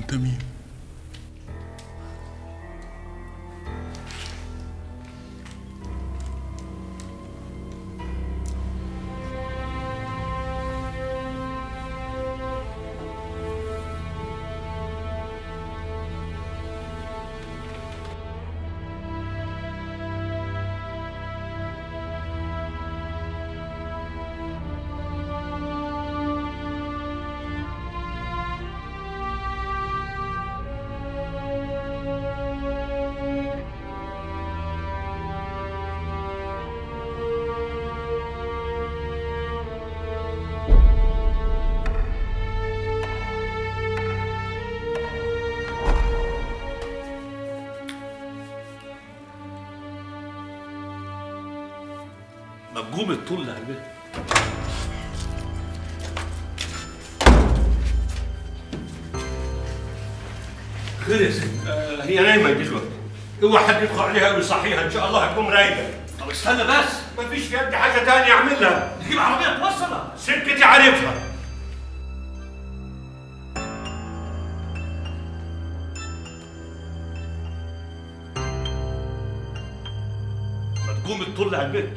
تميم ما تقوم تطل على البيت خير يا سيدي آه هي نايمة دلوقتي اوعى حد يدخل عليها ويصحيها ان شاء الله هتقوم رايقة طب استنى بس ما فيش في يدي حاجة تانية اعملها نجيب عربية توصلها سكتي عارفها ما تقوم تطل على البيت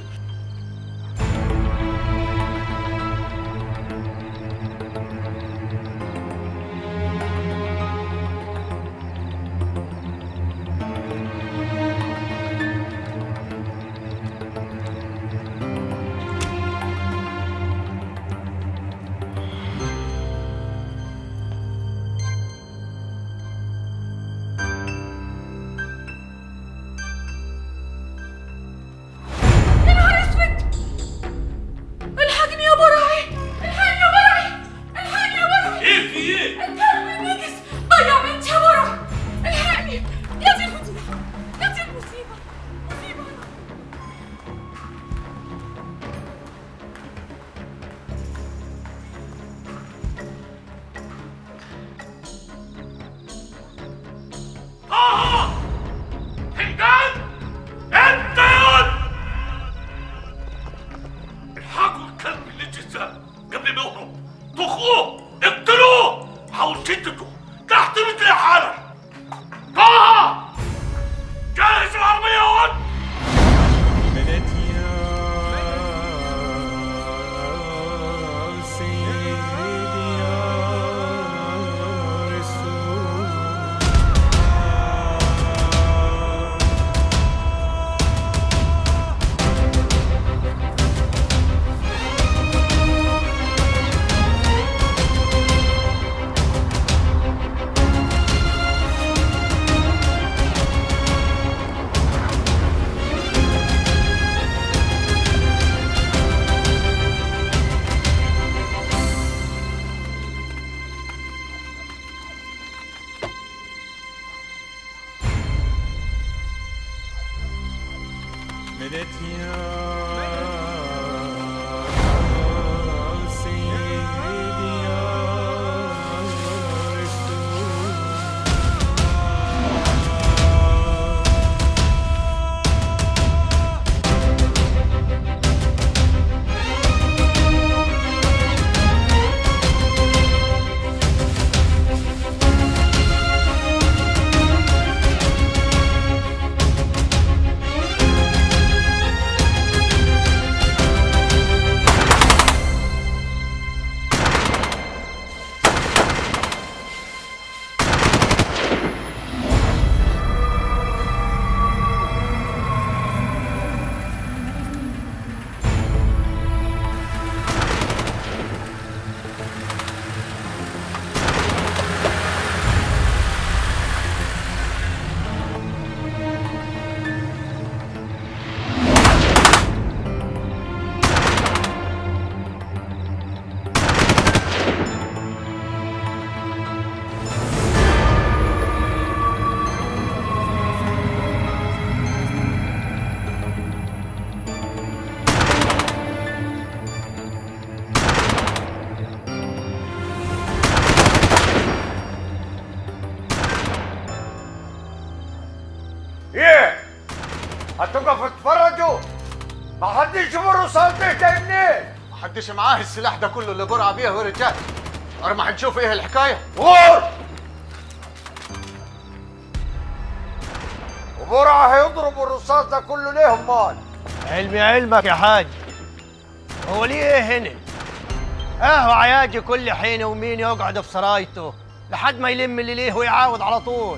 يا نهار اسود الحقني يا براعي الحقني يا براعي الحقني يا براعي ايه في ايه؟ الكلب النجس ضيع بنتي يا براعي الحقني يا دي المصيبة يا دي المصيبة مصيبة آه! حمدان انت يا الحقوا الكلب اللي جزاه قبل ما يهرب طخوه اقتلوه حاول شدته تحت رجلي حالا طه جهز العربية يا ولد ايه هتقف تتفرجوا ما حد يشوف الرصاص ده جاي منين ما حدش معاه السلاح ده كله اللي برع بيه ورجال ما هنشوف ايه الحكايه غور برعة هيضربوا الرصاص ده كله ليه امال علمي علمك يا حاج هو ليه ايه هنا؟ اهو عياجي كل حين ومين يقعد في سرايته لحد ما يلم اللي ليه ويعاود على طول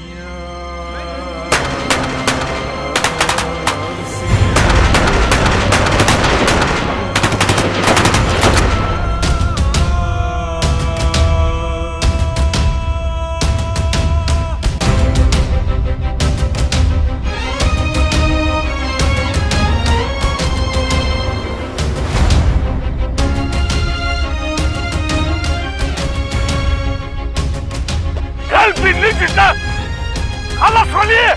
قلبي النجس ده خلص وليه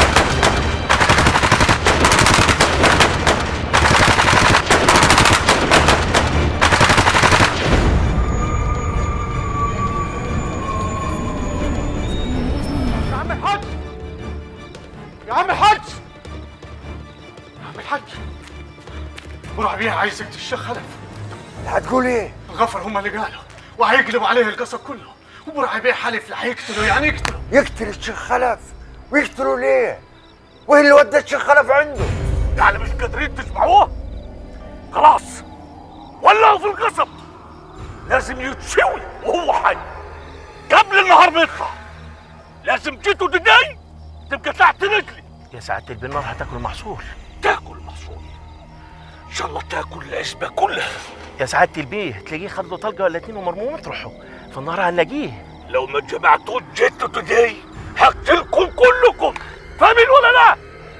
يا عم الحاج يا عم الحاج يا عم الحاج برع بيها عايز يقتل الشيخ خلف هتقول ايه الغفر هم اللي قالوا وهيقلبوا عليه القصب كله وبرع بيه حلف لا هيقتله يعني يقتله يقتل الشيخ خلف ويقتلوا ليه وايه اللي ودى الشيخ خلف عنده يعني مش قادرين تسمعوه خلاص ولعوا في القصب لازم يتشوي وهو حي قبل النهار ما يطلع لازم جيتوا تداي تبقى تحت رجلي يا سعادة البنار هتاكل محصول تاكل محصول ان شاء الله تاكل العزبه كلها يا سعادة البيه تلاقيه خد له طلقة ولا اتنين ومرموم مطرحه في النهار هنلاقيه لو ما جمعتوا جيتوا تداي هقتلكم كلكم فاهمين ولا لا؟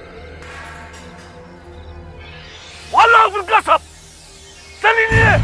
ولعوا في القصب استني ليه؟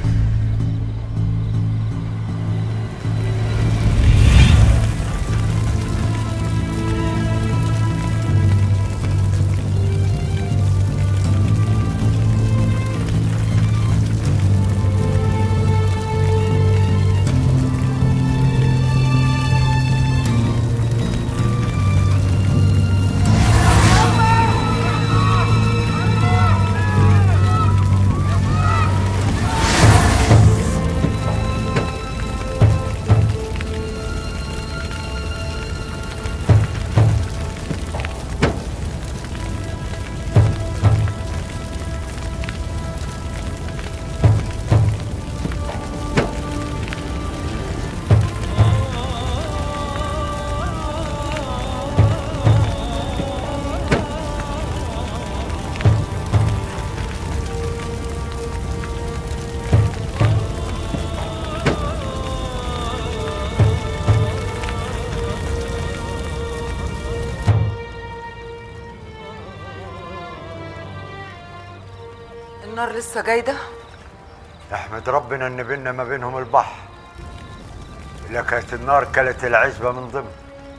النار لسه جايده احمد ربنا ان بينا ما بينهم البحر الا كانت النار كلت العزبه من ضمن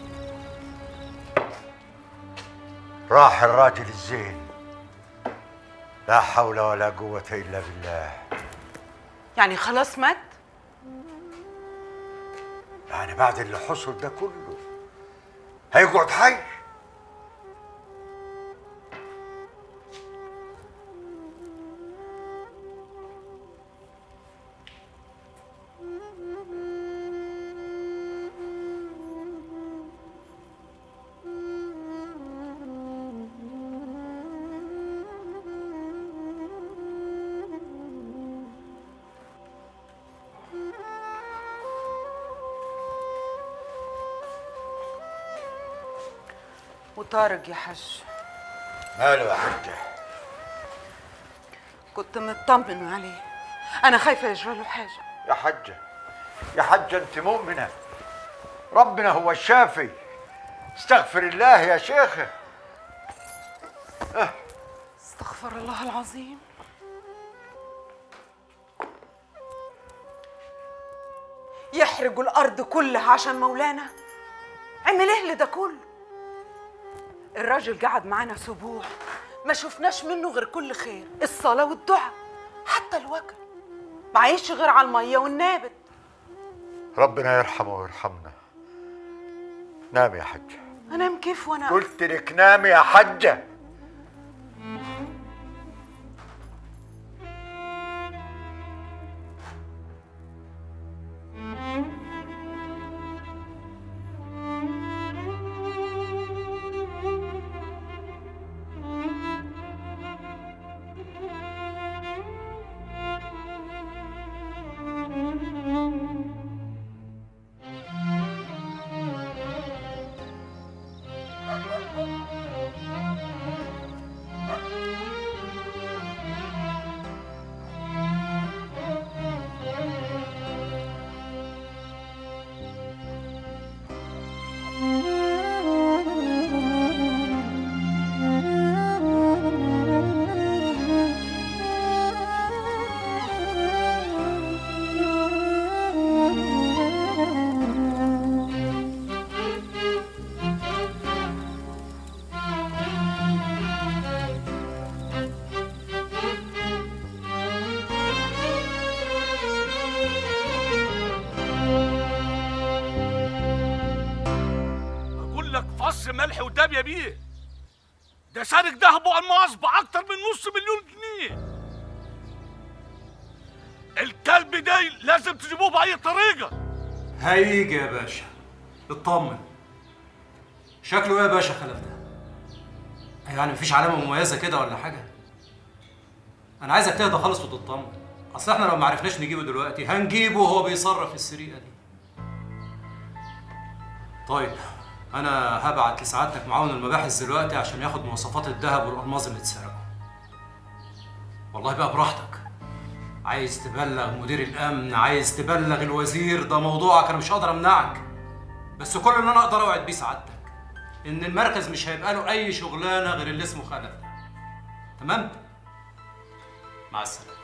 راح الراجل الزين لا حول ولا قوه الا بالله يعني خلاص مات يعني بعد اللي حصل ده كله هيقعد حي وطارق يا حاج ماله يا حجه كنت مطمن عليه انا خايفه يجرى له حاجه يا حجه يا حجه انت مؤمنه ربنا هو الشافي استغفر الله يا شيخه استغفر الله العظيم يحرقوا الارض كلها عشان مولانا عمل ايه لده كله الراجل قعد معانا اسبوع ما شفناش منه غير كل خير الصلاه والدعاء حتى الوكل معيش غير على الميه والنابت ربنا يرحمه ويرحمنا نام يا حجه انام كيف وانا قلت لك نام يا حجه كلام يا بيه ده سارق ذهب والماس باكتر من نص مليون جنيه الكلب ده لازم تجيبوه باي طريقه هيجي يا باشا اطمن شكله ايه يا باشا خلف ده يعني مفيش علامه مميزه كده ولا حاجه انا عايزك تهدى خالص وتطمن اصل احنا لو ما عرفناش نجيبه دلوقتي هنجيبه وهو بيصرف السرقه دي طيب انا هبعت لسعادتك معاون المباحث دلوقتي عشان ياخد مواصفات الذهب والالماظ اللي اتسرقوا والله بقى براحتك عايز تبلغ مدير الامن عايز تبلغ الوزير ده موضوعك انا مش هقدر امنعك بس كل اللي انا اقدر اوعد بيه سعادتك ان المركز مش هيبقى له اي شغلانه غير اللي اسمه خلف ده تمام مع السلامه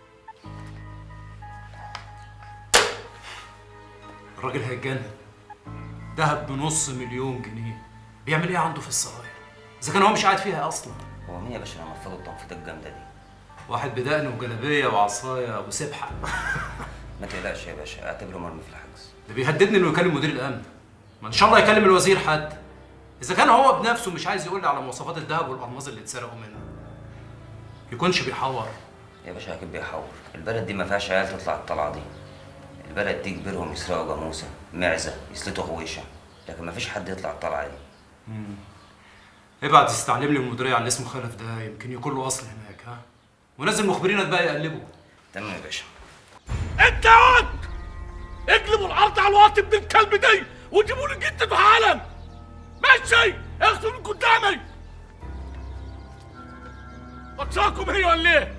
الراجل هيتجنن دهب بنص مليون جنيه بيعمل ايه عنده في السرايا اذا كان هو مش قاعد فيها اصلا هو مين يا باشا اللي نفضوا التنفيضه الجامده دي؟ واحد بدقن وجلابيه وعصايه وسبحه ما تقلقش يا باشا اعتبره مرمي في الحجز ده بيهددني انه يكلم مدير الامن ما ان شاء الله يكلم الوزير حتى اذا كان هو بنفسه مش عايز يقول لي على مواصفات الذهب والالماظ اللي اتسرقوا منه يكونش بيحور يا باشا اكيد بيحور البلد دي ما فيهاش عيال تطلع الطلعه دي البلد دي كبيرهم يسرقوا جاموسه معزه يسلتوا غويشه لكن ما فيش حد يطلع الطلعه دي ابعت تستعلم لي المديريه على اللي اسمه خلف ده يمكن يكون له اصل هناك ها ونزل مخبرينك بقى يقلبوا تمام يا باشا انت يا واد اقلبوا الارض على الوقت ابن الكلب دي وجيبوا لي جدته حالا ماشي اغسلوا من قدامي بتساكم هي ولا ايه؟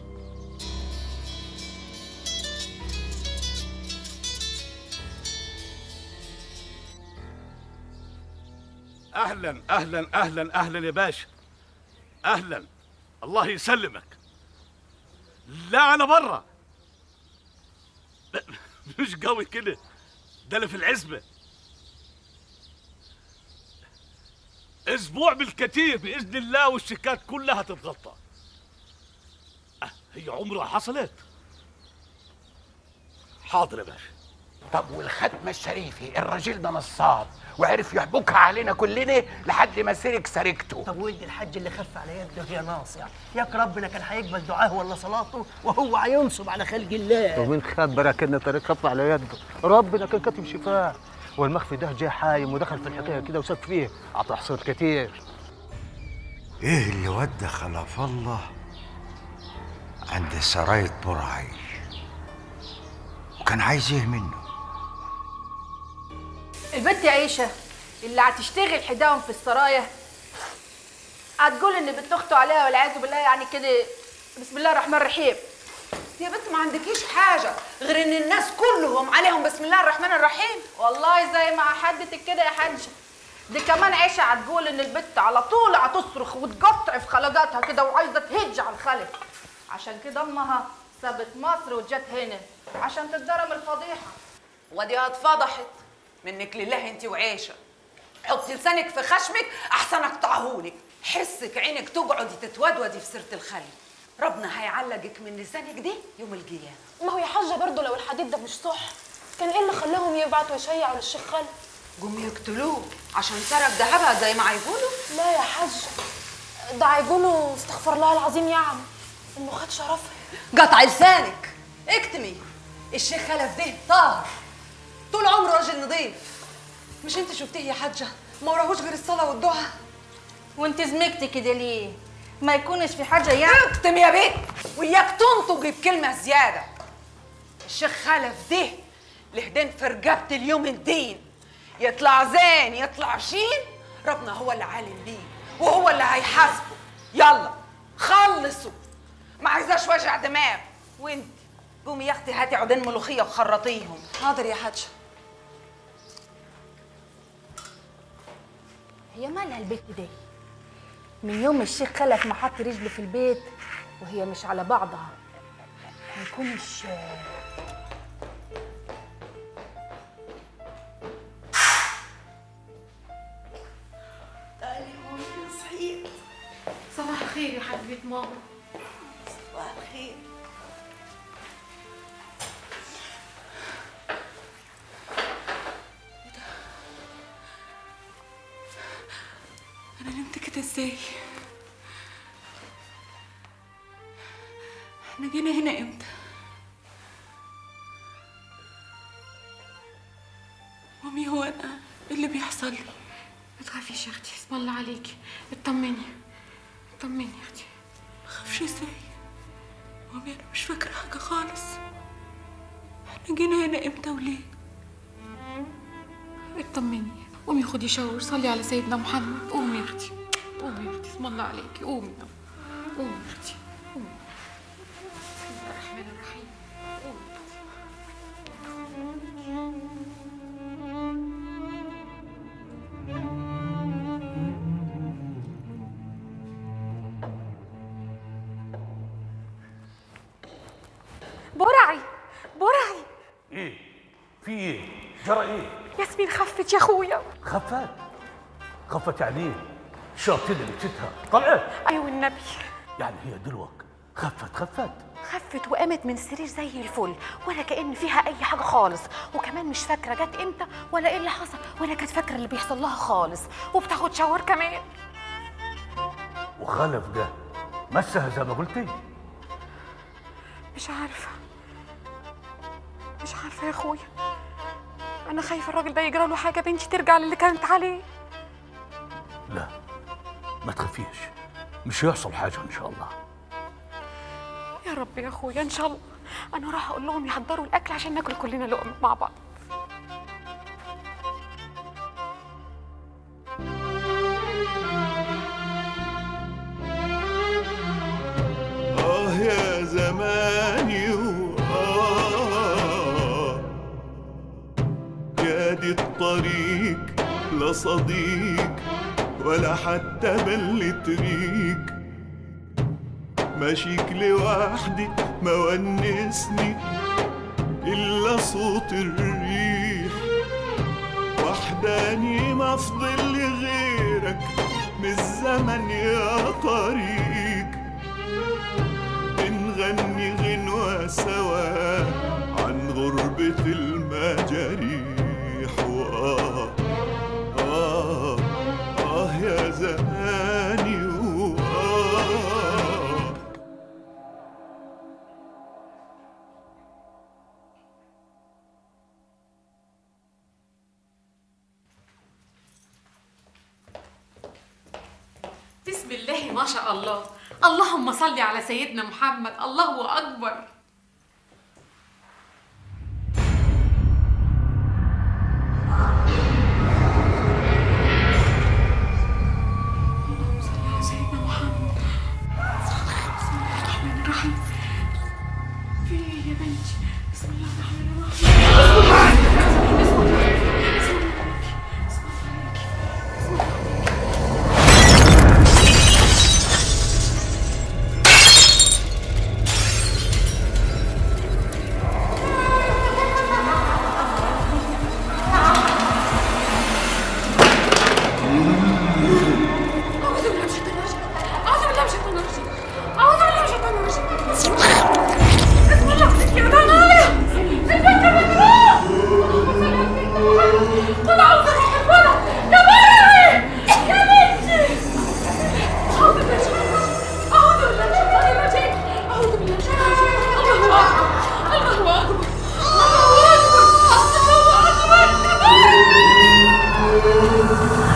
اهلا اهلا اهلا اهلا يا باشا اهلا الله يسلمك لا انا برا لا، مش قوي كده ده انا في العزبه اسبوع بالكثير باذن الله والشيكات كلها تتغطى أه، هي عمرها حصلت حاضر يا باشا طب والختمة الشريفي الراجل ده نصاب وعرف يحبكها علينا كلنا لحد ما سرق سرقته طب ولد الحج اللي خف على يده يا ناصع ياك ربنا كان هيقبل دعاه ولا صلاته وهو هينصب على خلق الله ومن خبرك ان طريق خف على يده ربنا كان كاتب شفاه والمخفي ده جه حايم ودخل في الحكايه كده وساب فيه عطى حصول كتير ايه اللي ودى خلف الله عند سراية برعي وكان عايز ايه منه البنت يا عيشة اللي هتشتغل حداهم في السرايا هتقول ان بنت اخته عليها والعياذ بالله يعني كده بسم الله الرحمن الرحيم يا بنت ما عندكيش حاجه غير ان الناس كلهم عليهم بسم الله الرحمن الرحيم والله زي ما حدتك كده يا حاجة دي كمان عيشة هتقول ان البنت على طول هتصرخ وتقطع في خلقاتها كده وعايزة تهج على الخلق عشان كده امها سابت مصر وجت هنا عشان تتضرب الفضيحة ودي اتفضحت منك لله انت وعيشه حطي لسانك في خشمك احسن اقطعهولك حسك عينك تقعدي تتودودي في سيره الخلي ربنا هيعلقك من لسانك دي يوم القيامه ما هو يا حاجة برضه لو الحديد ده مش صح كان ايه اللي خلاهم يبعتوا يشيعوا للشيخ خالد قوم يقتلوه عشان سرق ذهبها زي ما هيقولوا لا يا حاج ده هيقولوا استغفر الله العظيم يا عم انه خد شرفها قطع لسانك اكتمي الشيخ خلف ده طاهر طول عمره راجل نظيف مش انت شفتيه يا حاجه ما وراهوش غير الصلاه والدعاء وانت زمكتي كده ليه ما يكونش في حاجة يعني اكتم يا بنت وياك تنطقي بكلمه زياده الشيخ خلف ده لهدين في رقبه اليوم الدين يطلع زين يطلع شين ربنا هو اللي عالم بيه وهو اللي هيحاسبه يلا خلصوا ما عايزاش وجع دماغ وانت قومي يا اختي هاتي عودين ملوخيه وخرطيهم حاضر يا حاجه هي مالها البيت دي من يوم الشيخ خلف ما حط رجله في البيت وهي مش على بعضها ما يكونش تعالي ماما صحيت صباح الخير يا حبيبة ماما صباح الخير انا نمت كده ازاي احنا جينا هنا امتى مامي هو انا ايه اللي بيحصل لي ما تخافيش يا اختي اسم الله عليكي اطمني اطمني يا اختي ما اخافش ازاي مامي انا مش فاكره حاجه خالص احنا جينا هنا امتى وليه اطمني قومي خدي شاور صلي على سيدنا محمد قومي يا اختي قومي يا اختي اسم الله عليكي قومي قومي يا اختي قومي بسم الله الرحمن الرحيم قومي يا اختي برعي برعي ايه في ايه جرى ايه ياسمين خفت يا اخويا خفت خفت يعني ايه الشياطين اللي بتتها طلعت ايوه النبي يعني هي دلوك خفت خفت خفت وقامت من السرير زي الفل ولا كأن فيها أي حاجة خالص وكمان مش فاكرة جت إمتى ولا إيه اللي حصل ولا كانت فاكرة اللي بيحصل لها خالص وبتاخد شاور كمان وخلف ده مسها زي ما قلتي مش عارفة مش عارفة يا أخويا أنا خايفة الراجل ده يجرى له حاجة بنتي ترجع للي كانت عليه لا ما تخافيش مش هيحصل حاجه ان شاء الله يا رب يا أخويا إن شاء الله أنا راح أقول لهم يحضروا الأكل عشان ناكل كلنا لقمة مع بعض آه يا زماني وآه يا دي الطريق لا صديق ولا حتى بل تريق ماشيك لوحدي ما ونسني إلا صوت الريح وحداني ما فضل لي غيرك من الزمن يا طريق بنغني غنوة سوا عن غربة المجاريح وآه آه آه يا زماني وآه بسم الله ما شاء الله اللهم صل على سيدنا محمد الله أكبر اللهم صل على سيدنا محمد بسم الله الرحمن الرحيم في ايه يا بنتي بسم الله الرحمن الرحيم بسم الله بسم الله بسم الله بسم الله بسم الله أعوذ بالله من الشيطان الرجيم أعوذ بالله من الشيطان الرجيم أعوذ بالله من الشيطان الرجيم بسم الله عليك يا ضنايا البنت مجنون قل أعوذ برب الفلق يا مرعي يا بنتي أعوذ بالله من الشيطان الرجيم أعوذ بالله من الشيطان الرجيم أعوذ بالله من الشيطان الرجيم الله أكبر الله أكبر الله أكبر الله أكبر يا مرعي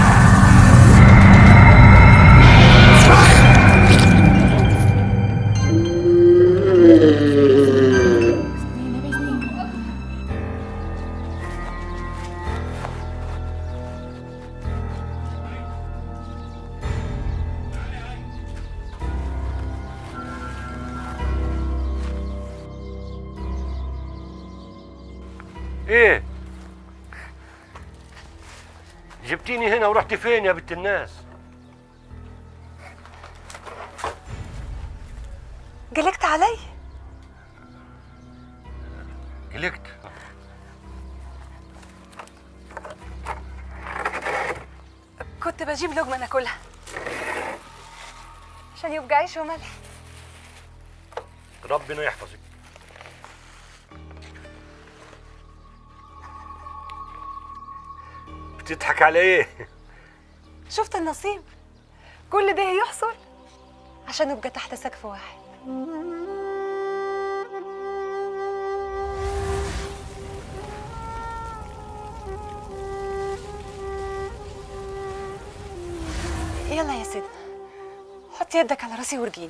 ايه جبتيني هنا ورحت فين يا بنت الناس قلقت علي قلقت كنت بجيب لقمة ناكلها عشان يبقى عيش وملح ربنا يحفظك بتضحك على ايه شفت النصيب كل ده يحصل عشان نبقى تحت سقف واحد يلا يا سيدنا حط يدك على راسي وارجيني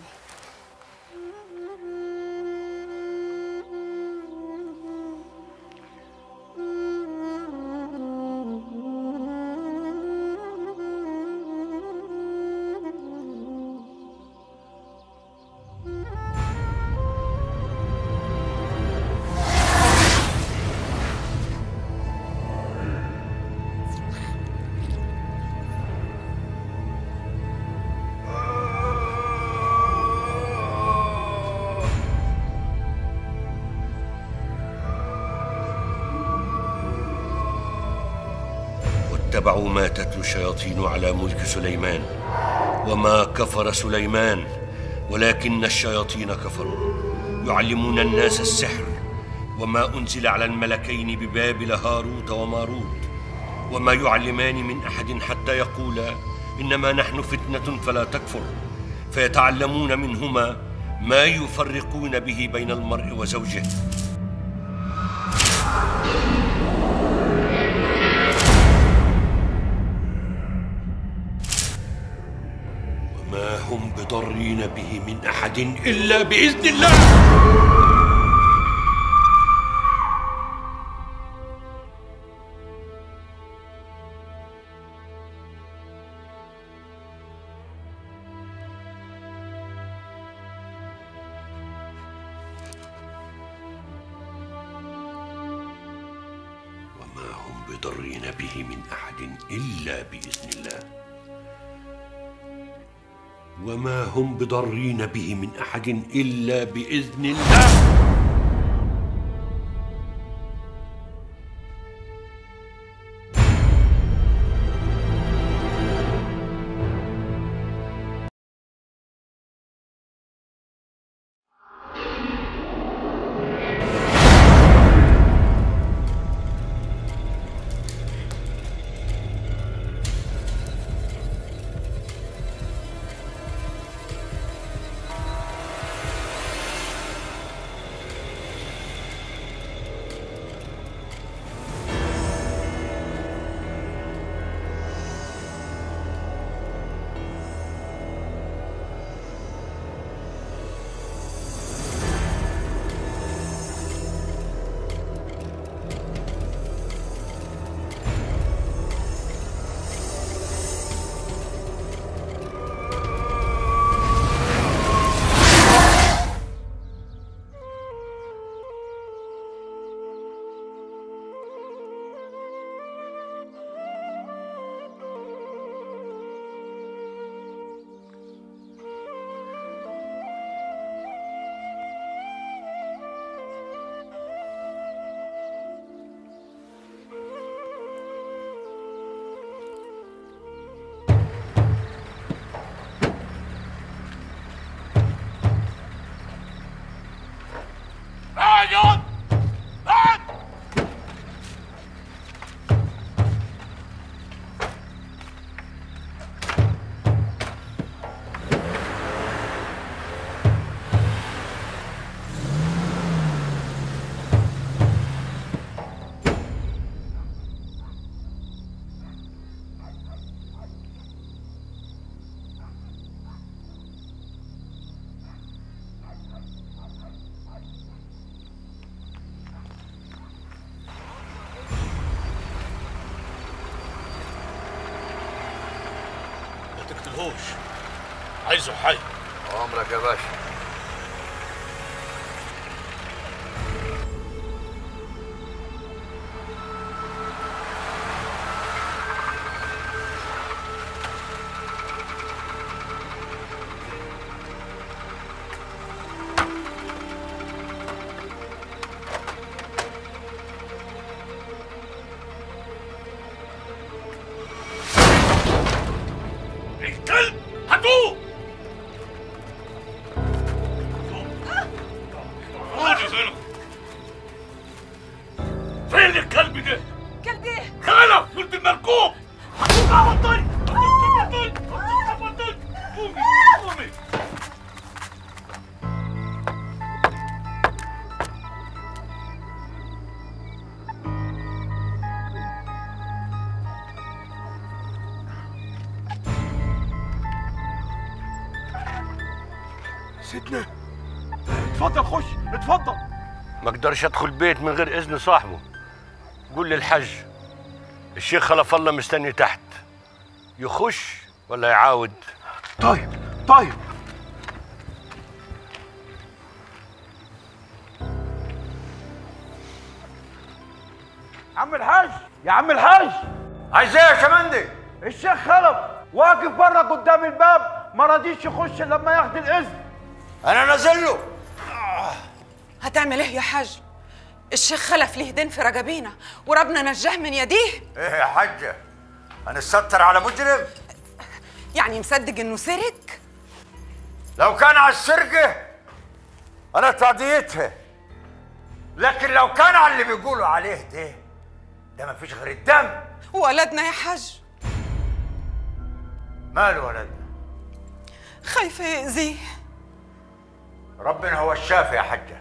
واتبعوا ما تتلو الشياطين على ملك سليمان وما كفر سليمان ولكن الشياطين كفروا يعلمون الناس السحر وما انزل على الملكين ببابل هاروت وماروت وما يعلمان من احد حتى يقولا انما نحن فتنه فلا تكفر فيتعلمون منهما ما يفرقون به بين المرء وزوجه وما هم بضارين به من احد الا باذن الله وما هم بضارين به من احد الا باذن الله وما هم بضارين به من احد الا باذن الله اقعد اقعد ما تقتلهوش عايزه حي عمرك يا باشا الكلب هاتوه سيدنا اتفضل خش اتفضل ما اقدرش ادخل بيت من غير اذن صاحبه قول للحج الشيخ خلف الله مستني تحت يخش ولا يعاود طيب طيب عم الحاج يا عم الحاج عايز ايه يا شمندي الشيخ خلف واقف بره قدام الباب ما رضيش يخش الا لما ياخد الاذن انا نازل له هتعمل ايه يا حاج الشيخ خلف ليه دين في رجبينا وربنا نجاه من يديه ايه يا حاجه هنستر على مجرم يعني مصدق انه سرق لو كان على السرقه انا تعديتها لكن لو كان على اللي بيقولوا عليه ده ده ما فيش غير الدم ولدنا يا حاج ماله ولدنا خايفه يأذيه ربنا هو الشافي يا حجه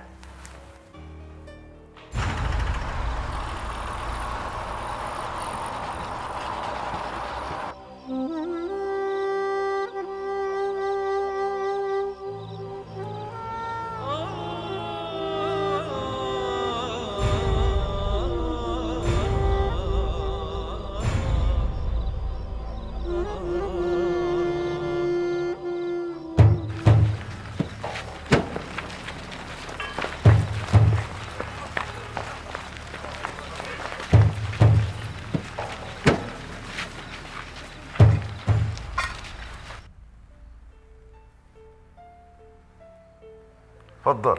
اتفضل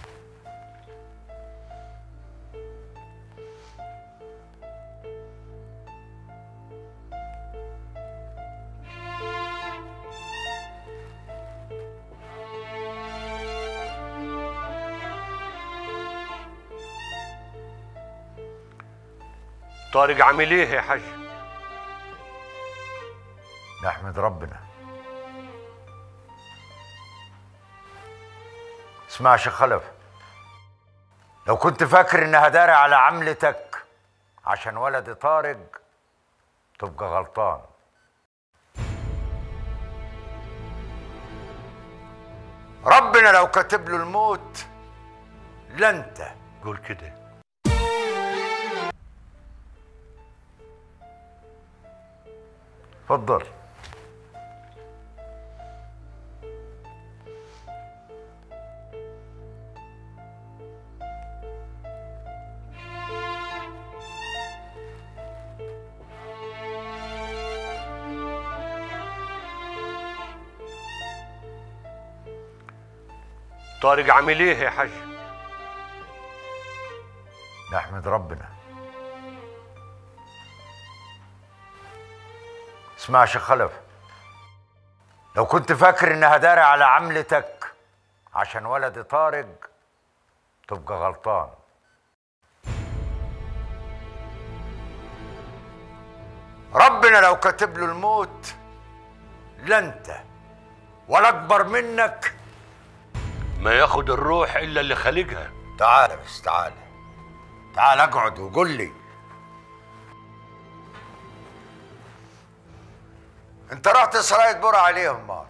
طارق عامل ايه يا حاج نحمد ربنا اسمع يا شيخ خلف لو كنت فاكر انها داري على عملتك عشان ولد طارق تبقى غلطان ربنا لو كاتب له الموت لا انت قول كده اتفضل طارق عامل ايه يا حاج نحمد ربنا اسمع يا شيخ خلف لو كنت فاكر انها داري على عملتك عشان ولد طارق تبقى غلطان ربنا لو كاتب له الموت لا انت ولا اكبر منك ما ياخد الروح الا اللي خالقها تعال بس تعال تعال اقعد وقول لي انت رحت سراية برا عليهم مال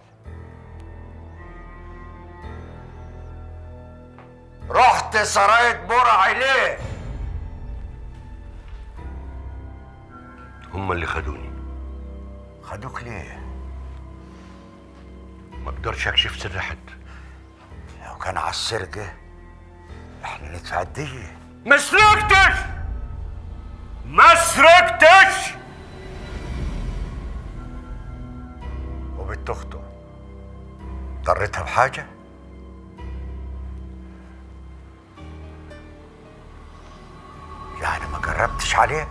رحت سراية برا عليه هم اللي خدوني خدوك ليه ما اقدرش اكشف سر حد لو كان على السرقة احنا ندفع الدية ما سرقتش ما سرقتش وبنت اخته ضرتها بحاجة يعني ما قربتش عليه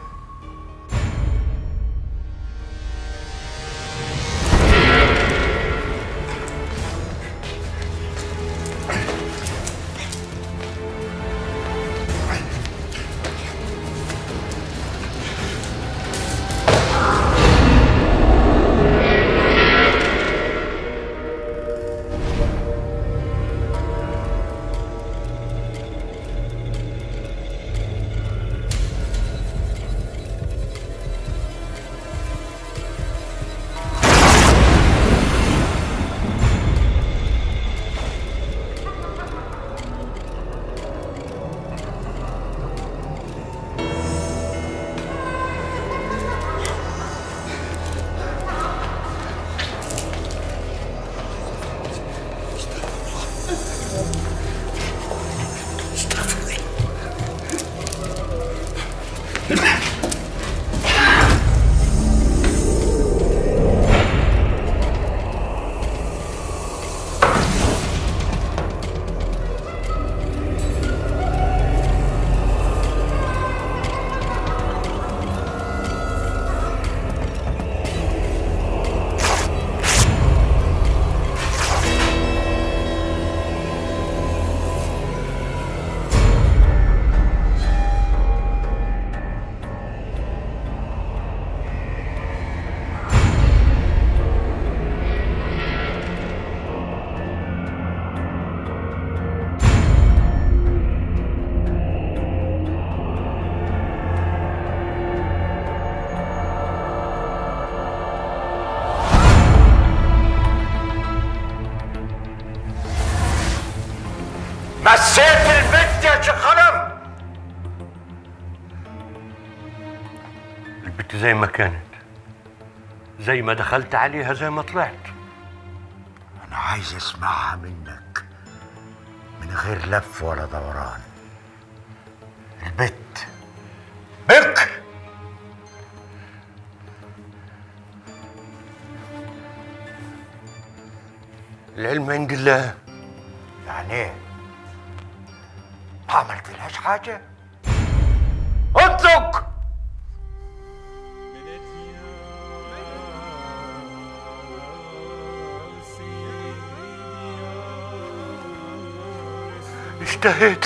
مسيت البنت يا شيخ خلف البت زي ما كانت زي ما دخلت عليها زي ما طلعت انا عايز اسمعها منك من غير لف ولا دوران البت بك العلم عند الله يعني ايه ما عملتلهاش حاجه انطق اشتهيت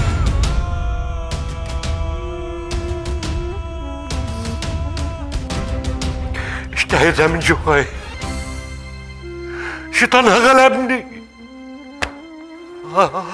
اشتهيتها من جواي شيطانها غلبني آه.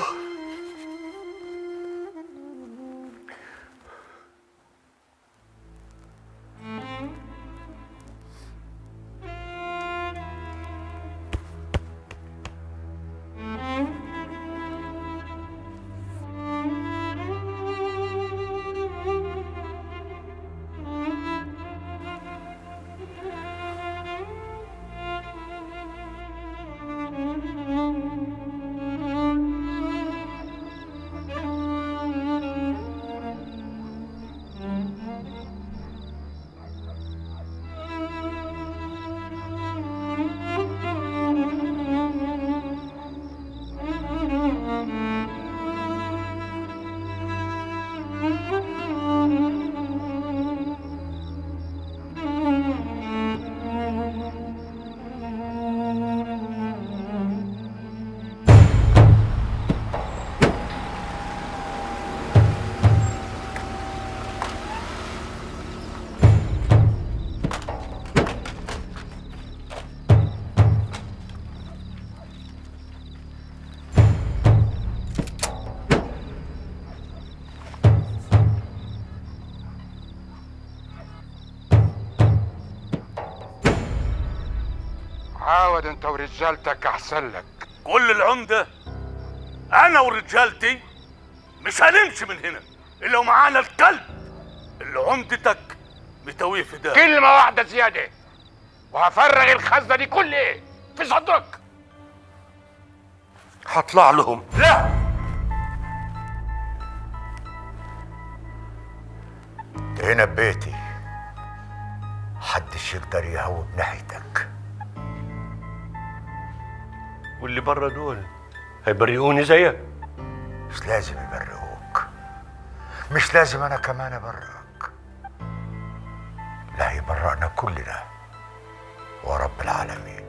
عاود انت ورجالتك احسن لك قول للعمدة أنا ورجالتي مش هنمشي من هنا إلا ومعانا الكلب اللي عمدتك متويه في ده كلمة واحدة زيادة وهفرغ الخزنة دي كلها في صدرك هطلع لهم لا انت هنا ببيتي محدش يقدر يهوب ناحيتك واللي برا دول هيبرئوني زيك مش لازم يبرئوك مش لازم انا كمان ابرئك لا يبرئنا كلنا ورب العالمين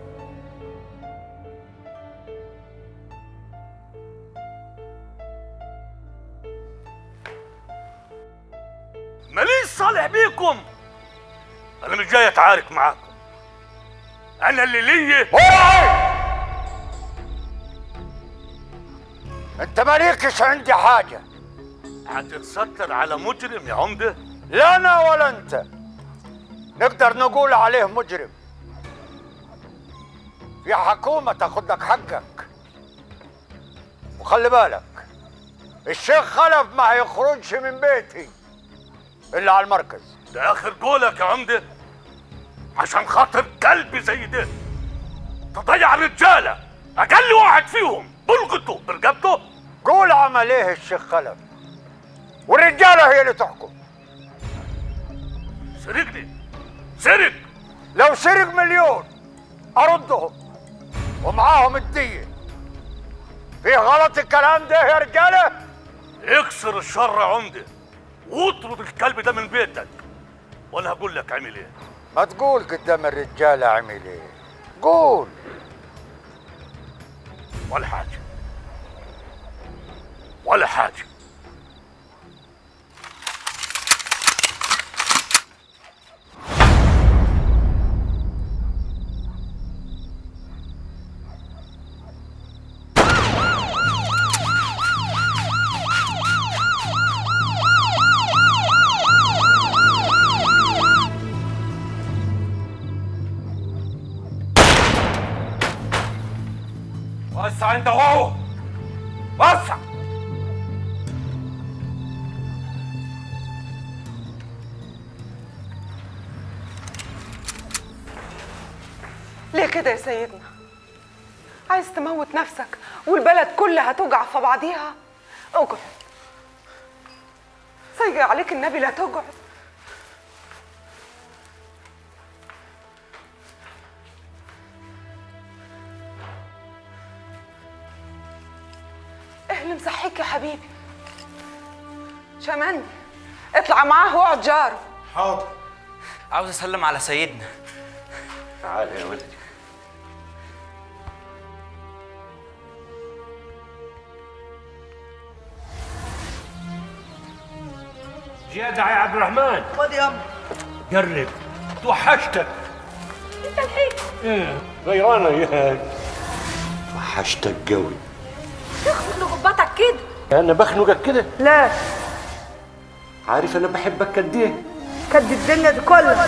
ماليش صالح بيكم أنا مش جاي أتعارك معاكم أنا اللي ليا انت مالكش عندي حاجة هتتستر على مجرم يا عمدة لا انا ولا انت نقدر نقول عليه مجرم في حكومة تاخد لك حقك وخلي بالك الشيخ خلف ما هيخرجش من بيتي الا على المركز ده آخر قولك يا عمدة عشان خاطر كلب زي ده تضيع رجالة أقل واحد فيهم بلقطه برقبته قول عمل ايه الشيخ خلف والرجاله هي اللي تحكم سرقني سرق لو سرق مليون اردهم ومعاهم الديه في غلط الكلام ده يا رجاله اكسر الشر عمده واطرد الكلب ده من بيتك وانا هقول لك عمل ايه ما تقول قدام الرجاله عمل ايه قول ولا حاجه ولا حاجه وسع انت وهو وسع ليه كده يا سيدنا عايز تموت نفسك والبلد كلها توجع في بعضيها اقعد سيجي عليك النبي لا تقعد ايه اللي مصحيك يا حبيبي شمندي اطلع معاه واقعد جاره حاضر عاوز اسلم على سيدنا تعال يا ولدي جدع يا عبد الرحمن خد يا قرب توحشتك انت الحين ايه غيرانه ياك وحشتك قوي تخفض لغباتك كده انا بخنقك كده لا عارف انا بحبك قد ايه كد الدنيا دي كلها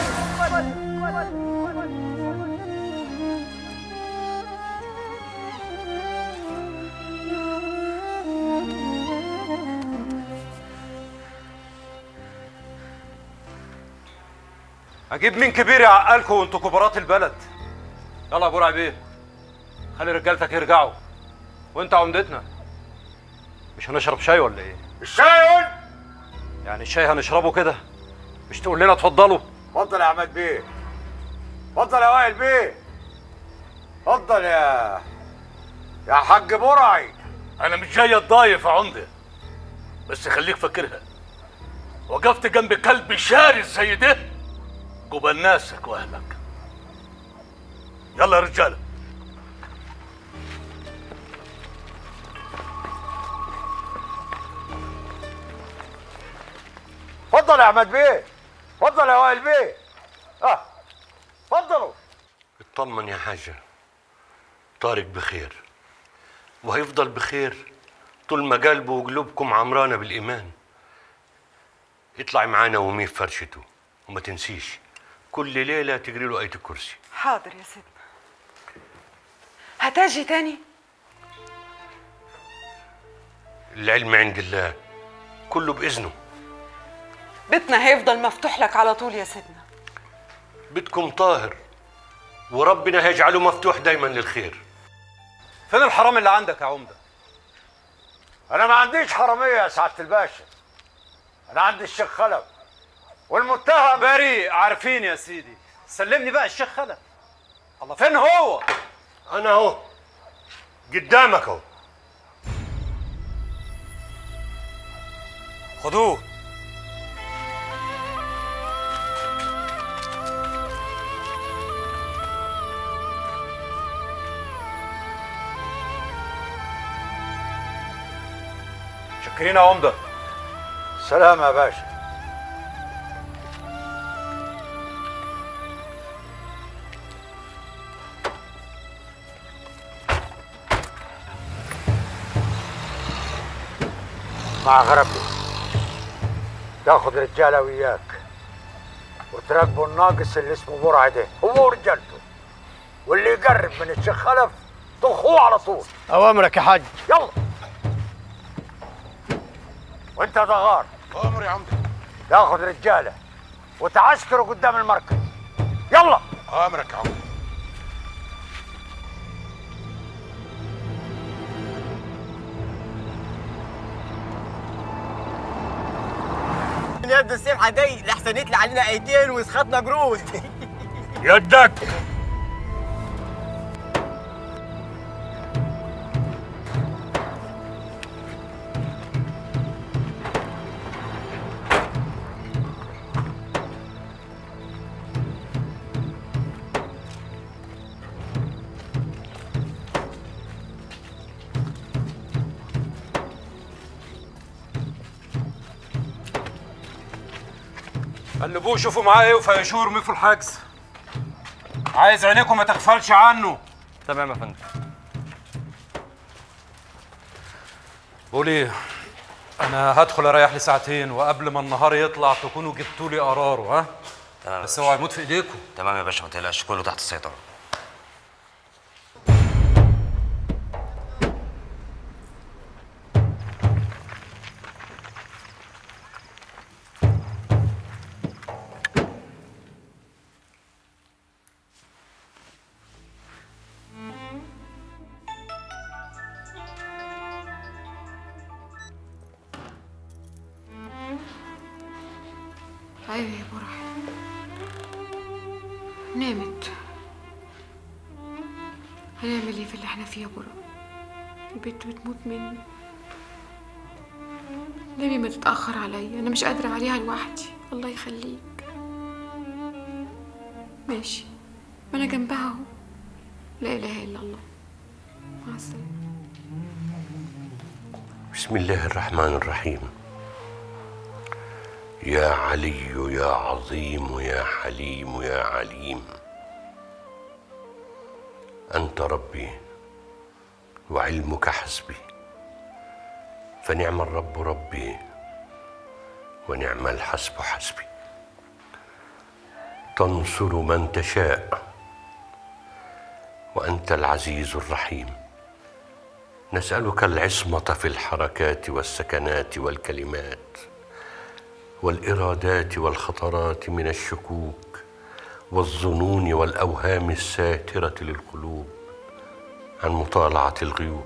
اجيب مين كبير يعقلكم وانتوا كبارات البلد يلا يا ابو رعبيه خلي رجالتك يرجعوا وانت عمدتنا مش هنشرب شاي ولا ايه الشاي يعني الشاي هنشربه كده مش تقول لنا اتفضلوا اتفضل يا عماد بيه اتفضل يا وائل بيه اتفضل يا يا حاج برعي انا مش جاي اتضايف يا عمده بس خليك فاكرها وقفت جنب كلب شارس زي ده قبل ناسك واهلك يلا يا رجاله اتفضل يا عماد بيه اتفضل يا وائل بيه اه اتفضلوا اطمن يا حاجة طارق بخير وهيفضل بخير طول ما قلبه وقلوبكم عمرانة بالإيمان اطلعي معانا وميه في فرشته وما تنسيش كل ليلة تجري له آية الكرسي حاضر يا سيدنا هتاجي تاني العلم عند الله كله بإذنه بيتنا هيفضل مفتوح لك على طول يا سيدنا بيتكم طاهر وربنا هيجعله مفتوح دايما للخير فين الحرام اللي عندك يا عمده انا ما عنديش حراميه يا سعاده الباشا انا عندي الشيخ خلف والمتهم بريء عارفين يا سيدي سلمني بقى الشيخ خلف الله فين هو انا اهو قدامك اهو خدوه شكرين يا عمده سلام يا باشا مع غربي تاخد رجاله وياك وتراقبوا الناقص اللي اسمه برعه ده هو ورجالته واللي يقرب من الشيخ خلف طخوه على طول اوامرك يا حاج يلا وانت يا دغار امر يا عمده تاخد رجاله وتعسكروا قدام المركز يلا امرك يا عمده نبدو السبحه دي لحسن يطلع علينا ايتين ويسخطنا قرود يدك قلبوه شوفوا معاه ايه وفيشوه ارميه في الحجز عايز عينيكم ما تغفلش عنه تمام يا فندم بقول ايه انا هدخل اريح لي ساعتين وقبل ما النهار يطلع تكونوا جبتوا لي قراره ها تمام بس اوعى يموت في ايديكم تمام يا باشا ما تقلقش كله تحت السيطره ايوه يا برع نامت هنعمل ايه في اللي احنا فيه يا برع البنت بتموت مني نبي ما تتأخر عليا أنا مش قادرة عليها لوحدي الله يخليك ماشي ما أنا جنبها أهو لا إله إلا الله مع السلامة بسم الله الرحمن الرحيم يا علي يا عظيم يا حليم يا عليم انت ربي وعلمك حسبي فنعم الرب ربي ونعم الحسب حسبي تنصر من تشاء وانت العزيز الرحيم نسالك العصمه في الحركات والسكنات والكلمات والارادات والخطرات من الشكوك والظنون والاوهام الساتره للقلوب عن مطالعه الغيوب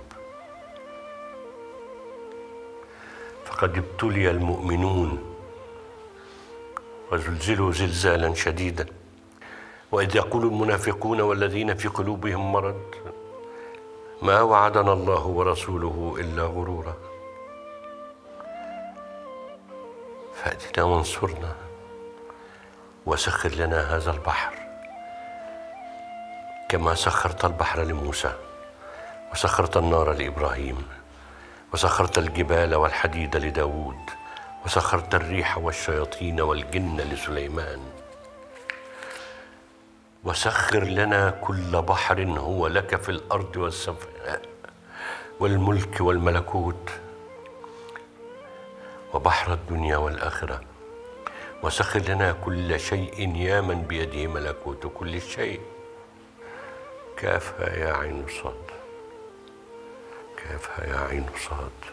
فقد ابتلي المؤمنون وزلزلوا زلزالا شديدا واذ يقول المنافقون والذين في قلوبهم مرض ما وعدنا الله ورسوله الا غرورا فاتنا وانصرنا وسخر لنا هذا البحر كما سخرت البحر لموسى وسخرت النار لابراهيم وسخرت الجبال والحديد لداود وسخرت الريح والشياطين والجن لسليمان وسخر لنا كل بحر هو لك في الارض والسماء والملك والملكوت وبحر الدنيا والاخره وسخر لنا كل شيء يا من بيده ملكوت كل شيء كافها يا عين صاد كافها يا عين صاد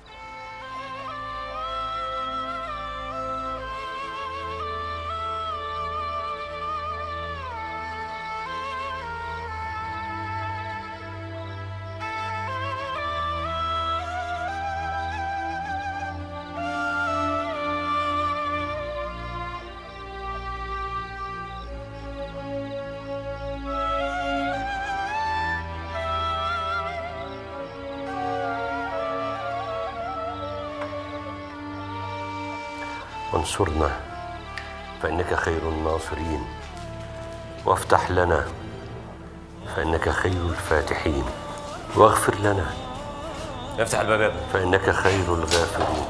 وانصرنا فإنك خير الناصرين وافتح لنا فإنك خير الفاتحين واغفر لنا افتح الباب يا ابني فإنك خير الغافرين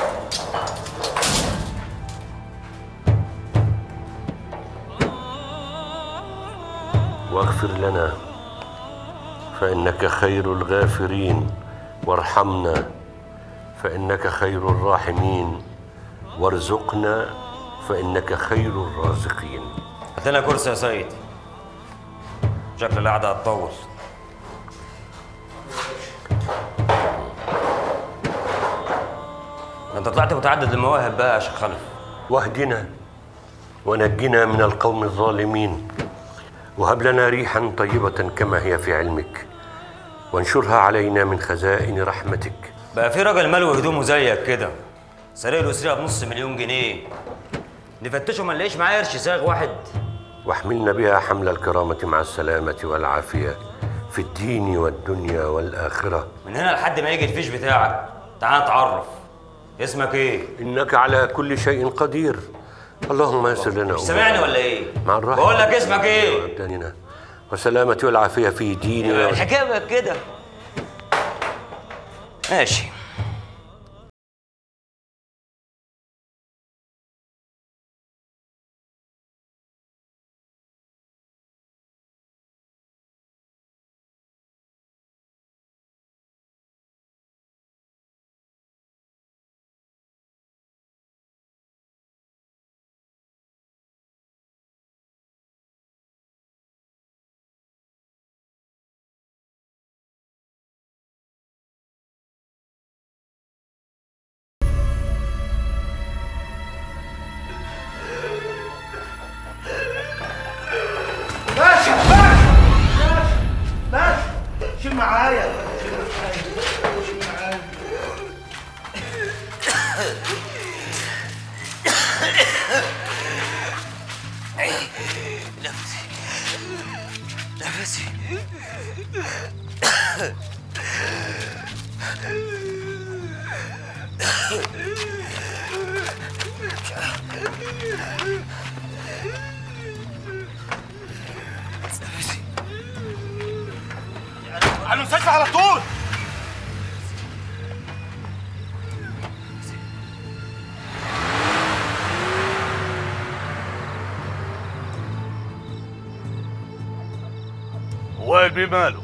واغفر لنا فإنك خير الغافرين وارحمنا فإنك خير الراحمين وارزقنا فإنك خير الرازقين هات لنا كرسي يا سيد شكل القعدة هتطول انت طلعت متعدد المواهب بقى يا شيخ خلف واهدنا ونجنا من القوم الظالمين وهب لنا ريحا طيبة كما هي في علمك وانشرها علينا من خزائن رحمتك بقى في راجل ملوي هدومه زيك كده سرق له سرقه بنص مليون جنيه نفتشه ما نلاقيش معاه قرش ساغ واحد واحملنا بها حمل الكرامة مع السلامة والعافية في الدين والدنيا والآخرة من هنا لحد ما يجي الفيش بتاعك تعال نتعرف اسمك ايه؟ إنك على كل شيء قدير اللهم يسر لنا مش سامعني ولا ايه؟ مع الرحمة بقول لك اسمك ايه؟ وأبداننا والسلامة والعافية في ديننا الحكايه بقت كده ماشي باشا باشا باشا شيل معايا شيل معايا نفسي نفسي نفسي على المستشفى على طول وقلبي ماله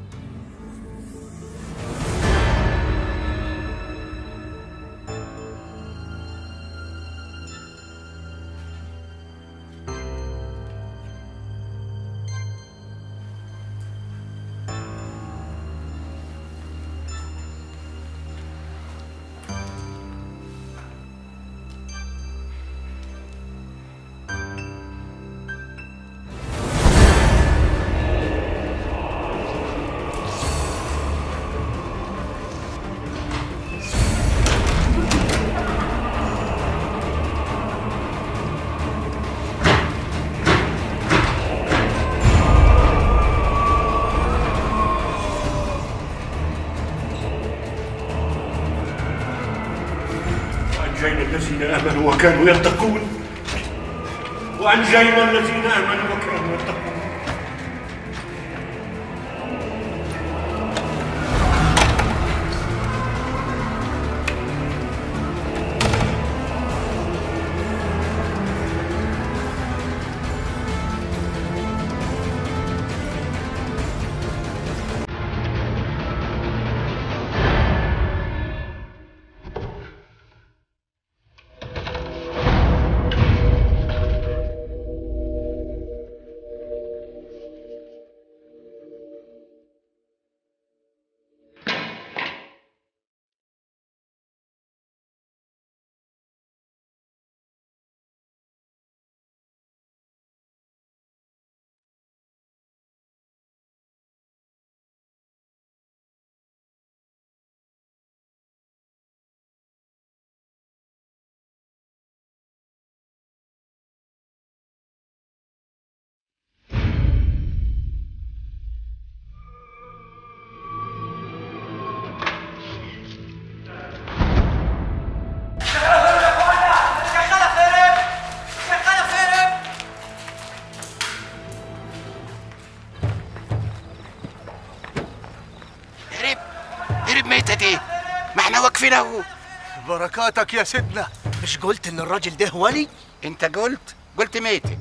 وأنجينا الذين آمنوا وكانوا يتقون وأنجينا الذين آمنوا وكانوا يتقون شغالة خرب شغالة خرب هرب هرب ميتة دي ما احنا واقفين اهو بركاتك يا سيدنا مش قلت ان الراجل ده ولي انت قلت قلت ميتة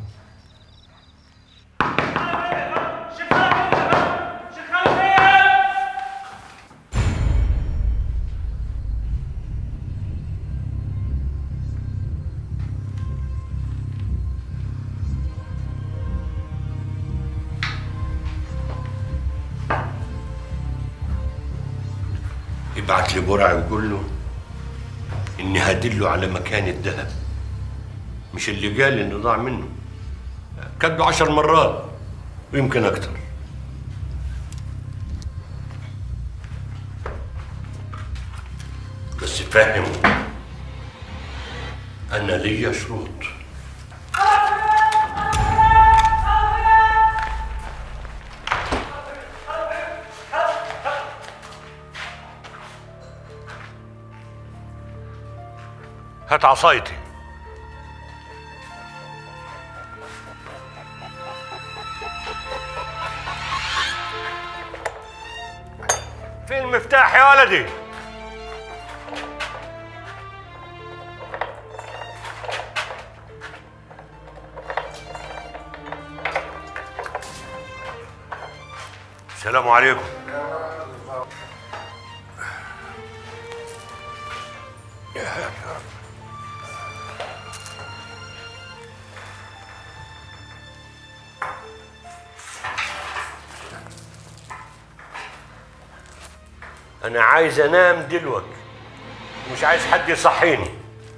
ابعت لبرع وقول له اني هدله على مكان الذهب مش اللي قال انه ضاع منه كاتبه عشر مرات ويمكن اكتر بس فهمه أنا لي شروط هات عصايتي فين المفتاح يا ولدي السلام عليكم أنا عايز أنام دلوقتي مش عايز حد يصحيني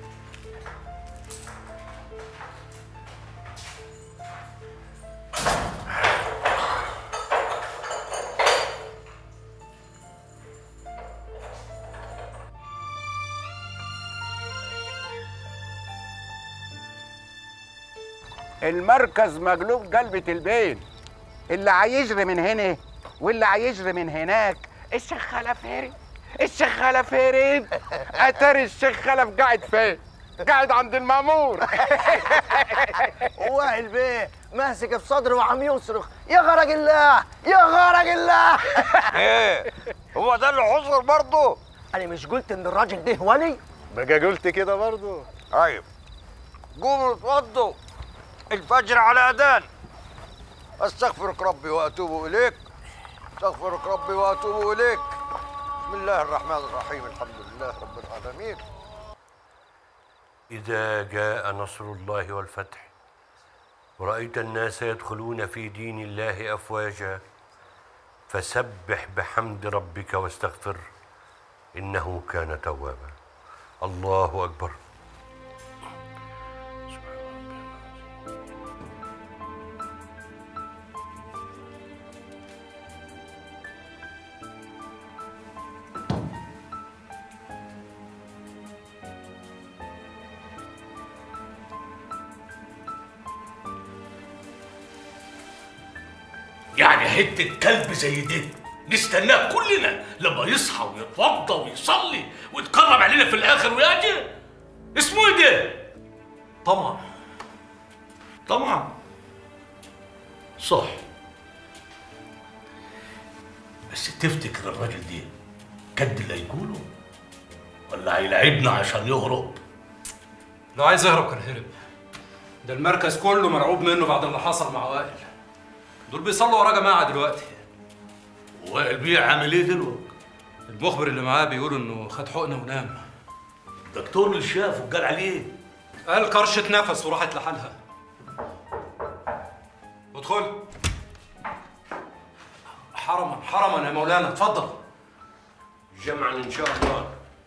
المركز مقلوب قلبة البين اللي هيجري من هنا واللي هيجري من هناك الشيخ خلف هرب الشيخ خلف هرب اتاري الشيخ خلف قاعد فين قاعد عند المامور وائل بيه ماسك في صدره وعم يصرخ يا غرق الله يا غرق الله ايه هو ده اللي حصل برضه انا مش قلت ان الراجل ده ولي بقى قلت كده برضه ايوه قوموا اتوضوا الفجر على اذان استغفرك ربي واتوب اليك استغفرك ربي واتوب اليك بسم الله الرحمن الرحيم الحمد لله رب العالمين إذا جاء نصر الله والفتح ورأيت الناس يدخلون في دين الله أفواجا فسبح بحمد ربك واستغفر إنه كان توابا الله أكبر يعني حتة كلب زي ده نستناه كلنا لما يصحى ويتوضى ويصلي ويتقرب علينا في الآخر ويجي اسمه ايه ده؟ طمع طمع صح بس تفتكر الراجل ده كد اللي هيقوله ولا هيلاعبنا عشان يهرب لو عايز يهرب كان هرب ده المركز كله مرعوب منه بعد اللي حصل مع وائل دول بيصلوا وراه جماعه دلوقتي وائل بيه عامل ايه دلوقتي؟ المخبر اللي معاه بيقول انه خد حقنه ونام الدكتور اللي شافه قال عليه قال كرشة نفس وراحت لحالها ادخل حرما حرما يا مولانا اتفضل جمعا إن شاء الله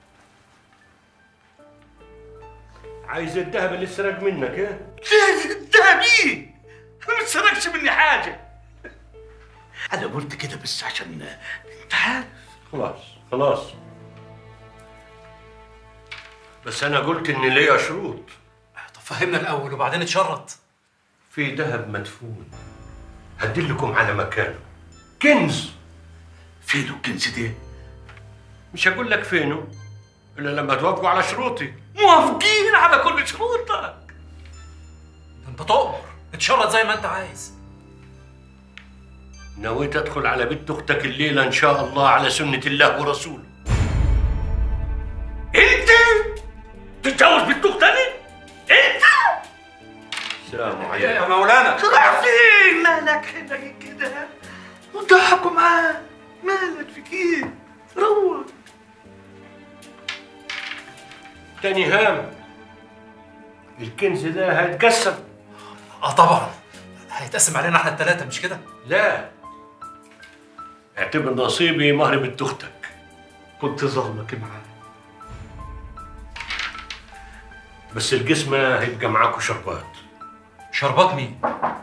عايز الذهب اللي سرق منك ايه؟ ده مين؟ ما تسرقش مني حاجة أنا قلت كده بس عشان أنت عارف خلاص خلاص بس أنا قلت إن ليا شروط طب فهمنا الأول وبعدين اتشرط في ذهب مدفون هدلكم على مكانه كنز فينه الكنز ده؟ مش هقول لك فينه إلا لما توافقوا على شروطي موافقين على كل شروطك ده انت تؤمر اتشرط زي ما انت عايز نويت أدخل على بنت أختك الليلة إن شاء الله على سنة الله ورسوله أنت تتجوز بنت أختني؟ أنت السلام عليكم يا مولانا طلع فين؟ مالك حنك كده؟ وضحكوا معاه مالك في كده؟ روح تاني هام الكنز ده هيتقسم اه طبعا هيتقسم علينا احنا الثلاثه مش كده لا اعتبر نصيبي مهر بنت اختك كنت ظلمك معاه بس القسمة هيبقى معاكوا شربات شربات مين؟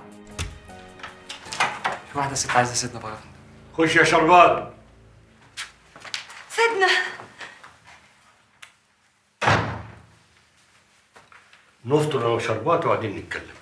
في واحدة ست عايزة سيدنا بره خش يا شربات سيدنا نفطر انا وشربات وبعدين نتكلم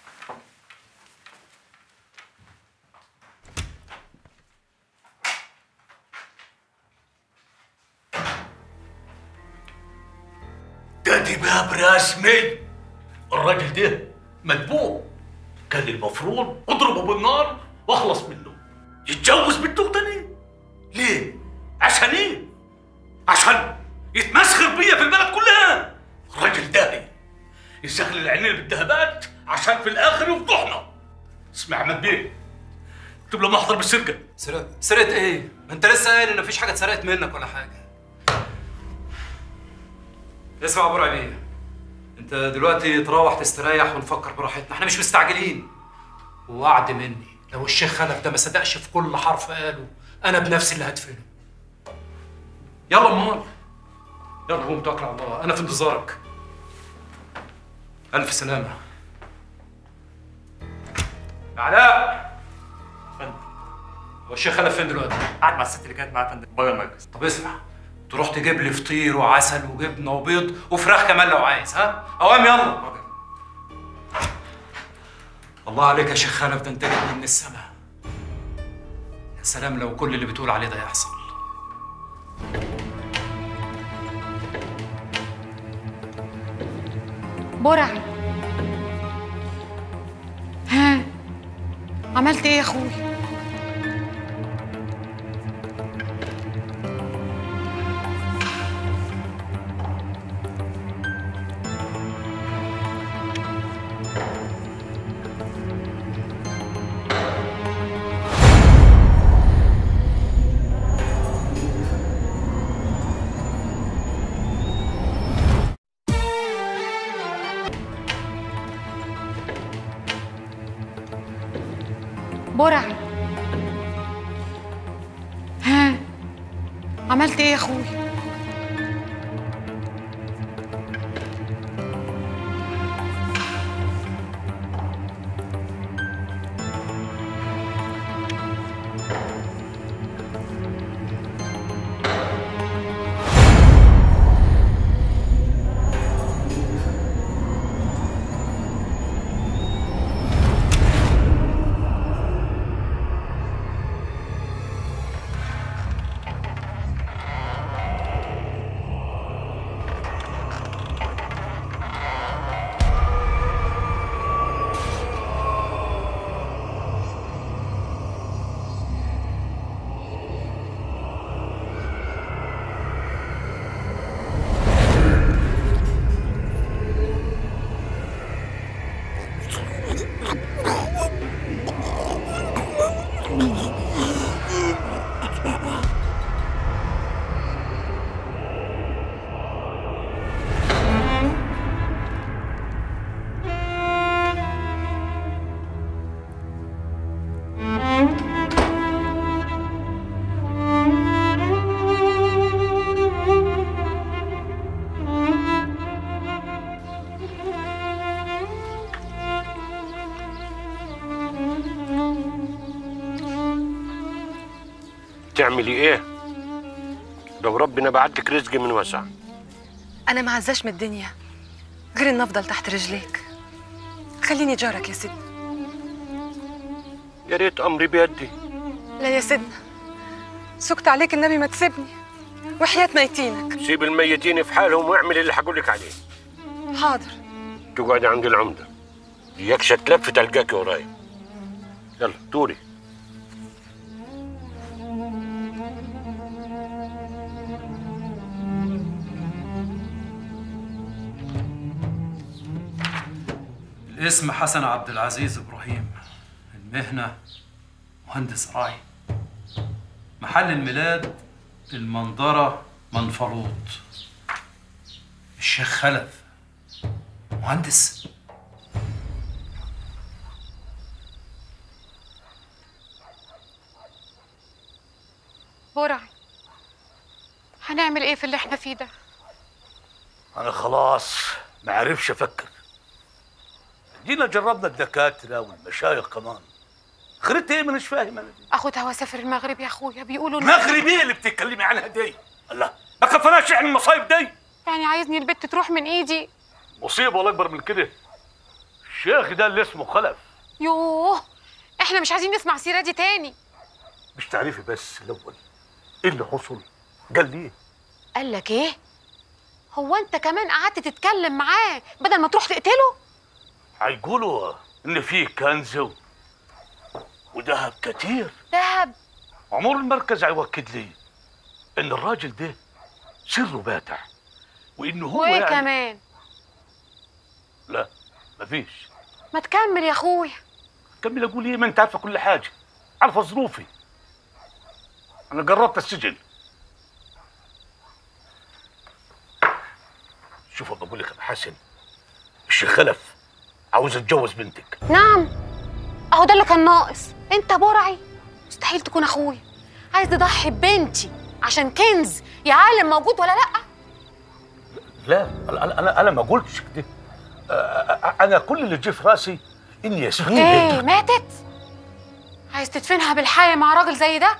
ده دباب رسمي الراجل ده مدبوب كان المفروض اضربه بالنار واخلص منه يتجوز بنته تاني ليه؟ عشان ايه؟ عشان يتمسخر بيا في البلد كلها الراجل داهي يشغل العينين بالذهبات عشان في الاخر يفضحنا اسمع يا احمد بيه اكتب له محضر بالسرقه سرقت سرقت ايه؟ ما انت لسه قايل ان مفيش حاجه اتسرقت منك ولا حاجه اسمع يا ابو ربيع انت دلوقتي تروح تستريح ونفكر براحتنا احنا مش مستعجلين ووعد مني لو الشيخ خلف ده ما صدقش في كل حرف قاله انا بنفسي اللي هدفنه يلا امال يلا قوم توكل على الله انا في انتظارك الف سلامه علاء هو الشيخ خلف فين دلوقتي؟ قاعد مع الست اللي كانت معاه يا فندم بره المركز طب اسمع تروح تجيب لي فطير وعسل وجبنه وبيض وفراخ كمان لو عايز ها؟ اوام يلا الله عليك يا شيخ خلف ده انت جاي من السماء يا سلام لو كل اللي بتقول عليه ده يحصل برع ها عملت ايه يا اخوي برع ها عملت ايه يا اخوي تعملي ايه لو ربنا بعت لك رزق من وسع انا ما عزاش من الدنيا غير ان افضل تحت رجليك خليني جارك يا سيدنا يا ريت امري بيدي لا يا سيدنا سكت عليك النبي ما تسيبني وحياة ميتينك سيب الميتين في حالهم واعمل اللي هقول لك عليه حاضر تقعدي عند العمده يكشى تلف تلقاكي ورايا يلا دوري الاسم حسن عبد العزيز ابراهيم المهنه مهندس راعي محل الميلاد المنظره منفلوط الشيخ خلف مهندس برع هنعمل ايه في اللي احنا فيه ده انا خلاص ما عرفش افكر جينا جربنا الدكاتره والمشايخ كمان خريت ايه مش فاهم انا دي اخدها واسافر المغرب يا اخويا بيقولوا إن- مغربيه اللي بتتكلمي عنها دي الله ما كفناش احنا المصايب دي يعني عايزني البت تروح من ايدي مصيبه ولا اكبر من كده الشيخ ده اللي اسمه خلف يوه احنا مش عايزين نسمع السيره دي تاني مش تعرفي بس الاول ايه اللي حصل قال لي إيه؟ قال لك ايه هو انت كمان قعدت تتكلم معاه بدل ما تروح تقتله هيقولوا ان فيه كنز و- وذهب كتير دهب عمور المركز هيوكد لي ان الراجل ده سره باتع وانه هو وايه يعني كمان لا مفيش ما تكمل يا اخويا كمل اقول ايه ما انت عارفه كل حاجه عارفه ظروفي انا جربت السجن شوف بقول لك يا أبو حسن الشيخ خلف عاوز اتجوز بنتك نعم اهو ده اللي كان ناقص انت برعي مستحيل تكون اخويا عايز تضحي ببنتي عشان كنز يا عالم موجود ولا لا لا انا انا انا ما قلتش كده آه، آه، انا كل اللي جه في راسي ان ياسمين ايه بنتك ماتت عايز تدفنها بالحياه مع راجل زي ده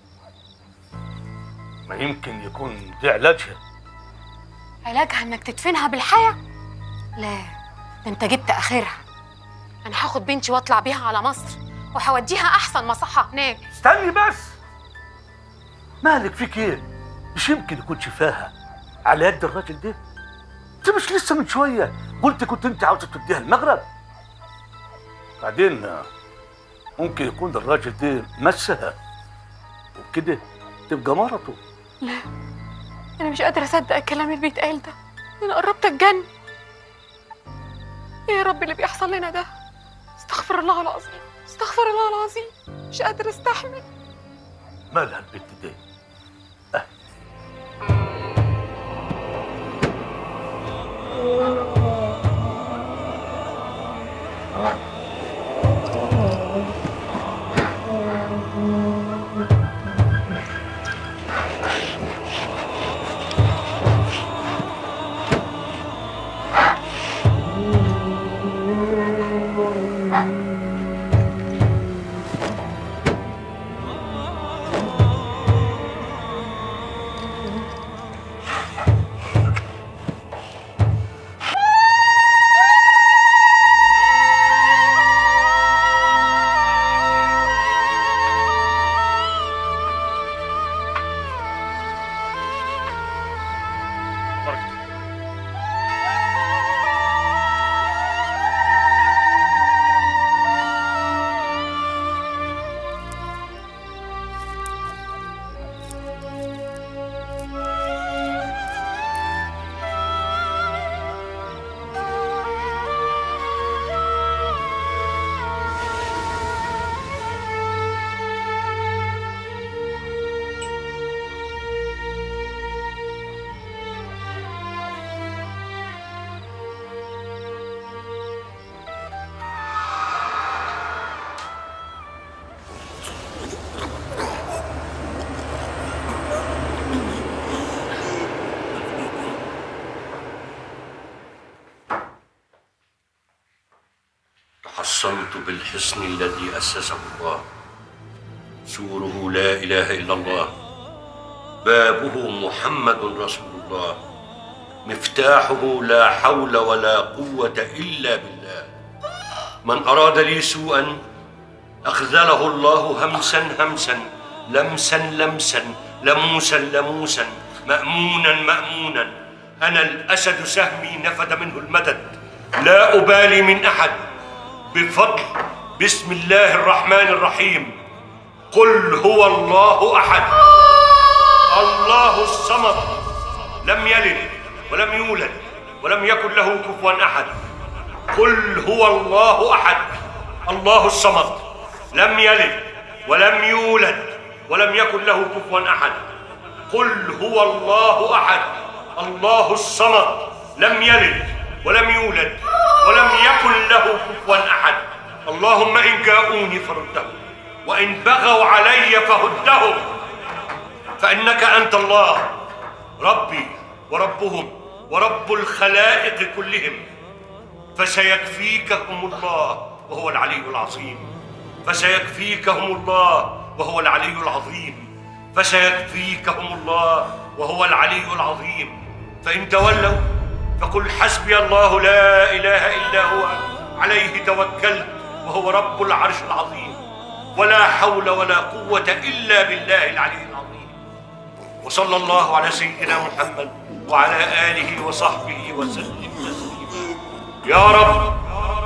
ما يمكن يكون ده علاجها علاجها انك تدفنها بالحياه لا ده انت جبت اخرها انا هاخد بنتي واطلع بيها على مصر وهوديها احسن مصحه هناك استني بس مالك فيك ايه مش يمكن يكون شفاها على يد الراجل ده انت مش لسه من شويه قلت كنت انت عاوزه توديها المغرب بعدين آه، ممكن يكون الراجل ده مسها وبكده تبقى مرته لا انا مش قادره اصدق الكلام اللي بيتقال ده انا قربت اتجن ايه يا رب اللي بيحصل لنا ده استغفر الله العظيم استغفر الله العظيم مش قادره استحمل مالها البنت دي تحصنت بالحصن الذي أسسه الله سوره لا إله إلا الله بابه محمد رسول الله مفتاحه لا حول ولا قوة إلا بالله من أراد لي سوءا أخذله الله همسا همسا لمسا لمسا لموسا لموسا مأمونا مأمونا أنا الأسد سهمي نفد منه المدد لا أبالي من أحد بفضل بسم الله الرحمن الرحيم قل هو الله أحد الله الصمد لم يلد ولم يولد ولم يكن له كفوا أحد قل هو الله أحد الله الصمد لم يلد ولم يولد ولم يكن له كفوا أحد قل هو الله أحد الله الصمد لم يلد ولم يولد ولم يكن له كفوا أحد اللهم إن جاءوني فردهم وإن بغوا علي فهدهم فإنك أنت الله ربي وربهم ورب الخلائق كلهم فسيكفيكهم الله وهو العلي العظيم فسيكفيكهم الله وهو العلي العظيم فسيكفيكهم الله وهو العلي العظيم فإن تولوا فقل حسبي الله لا اله الا هو عليه توكلت وهو رب العرش العظيم ولا حول ولا قوه الا بالله العلي العظيم وصلى الله على سيدنا محمد وعلى اله وصحبه وسلم تسليما يا رب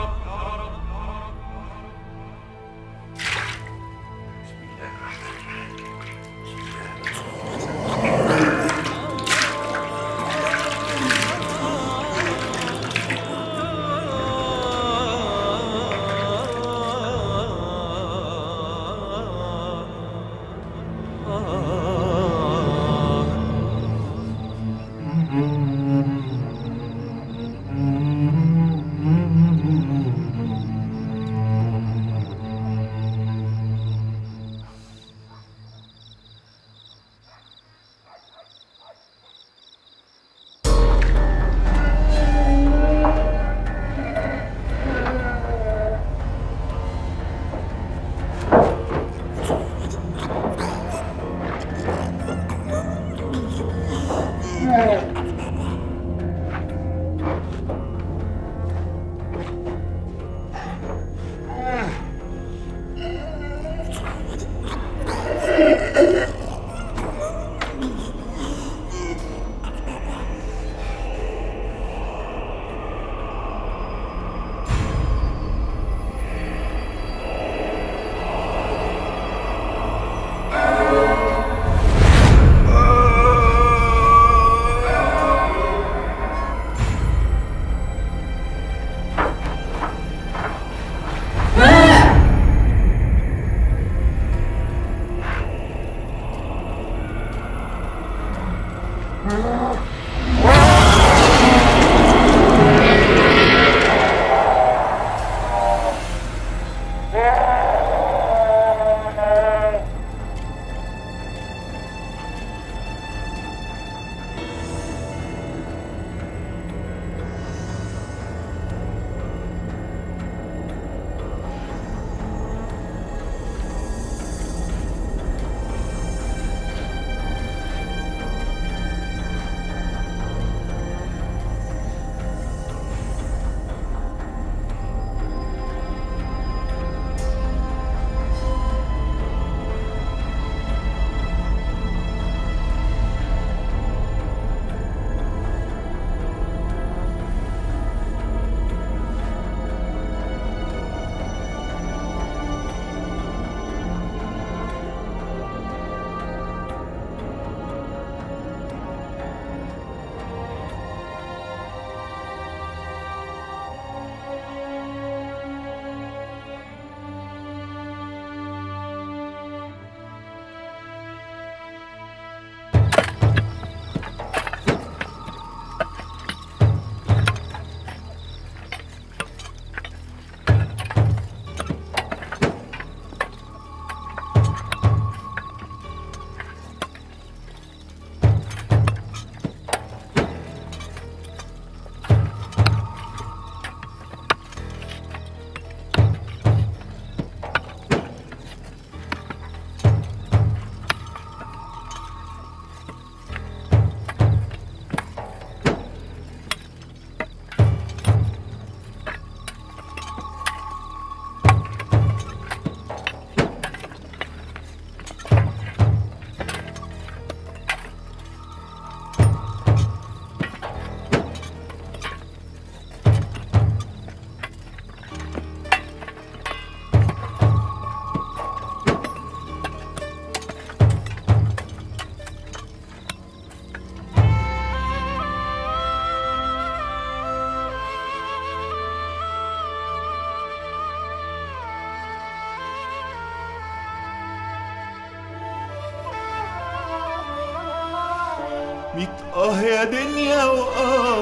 ميت اه يا دنيا واه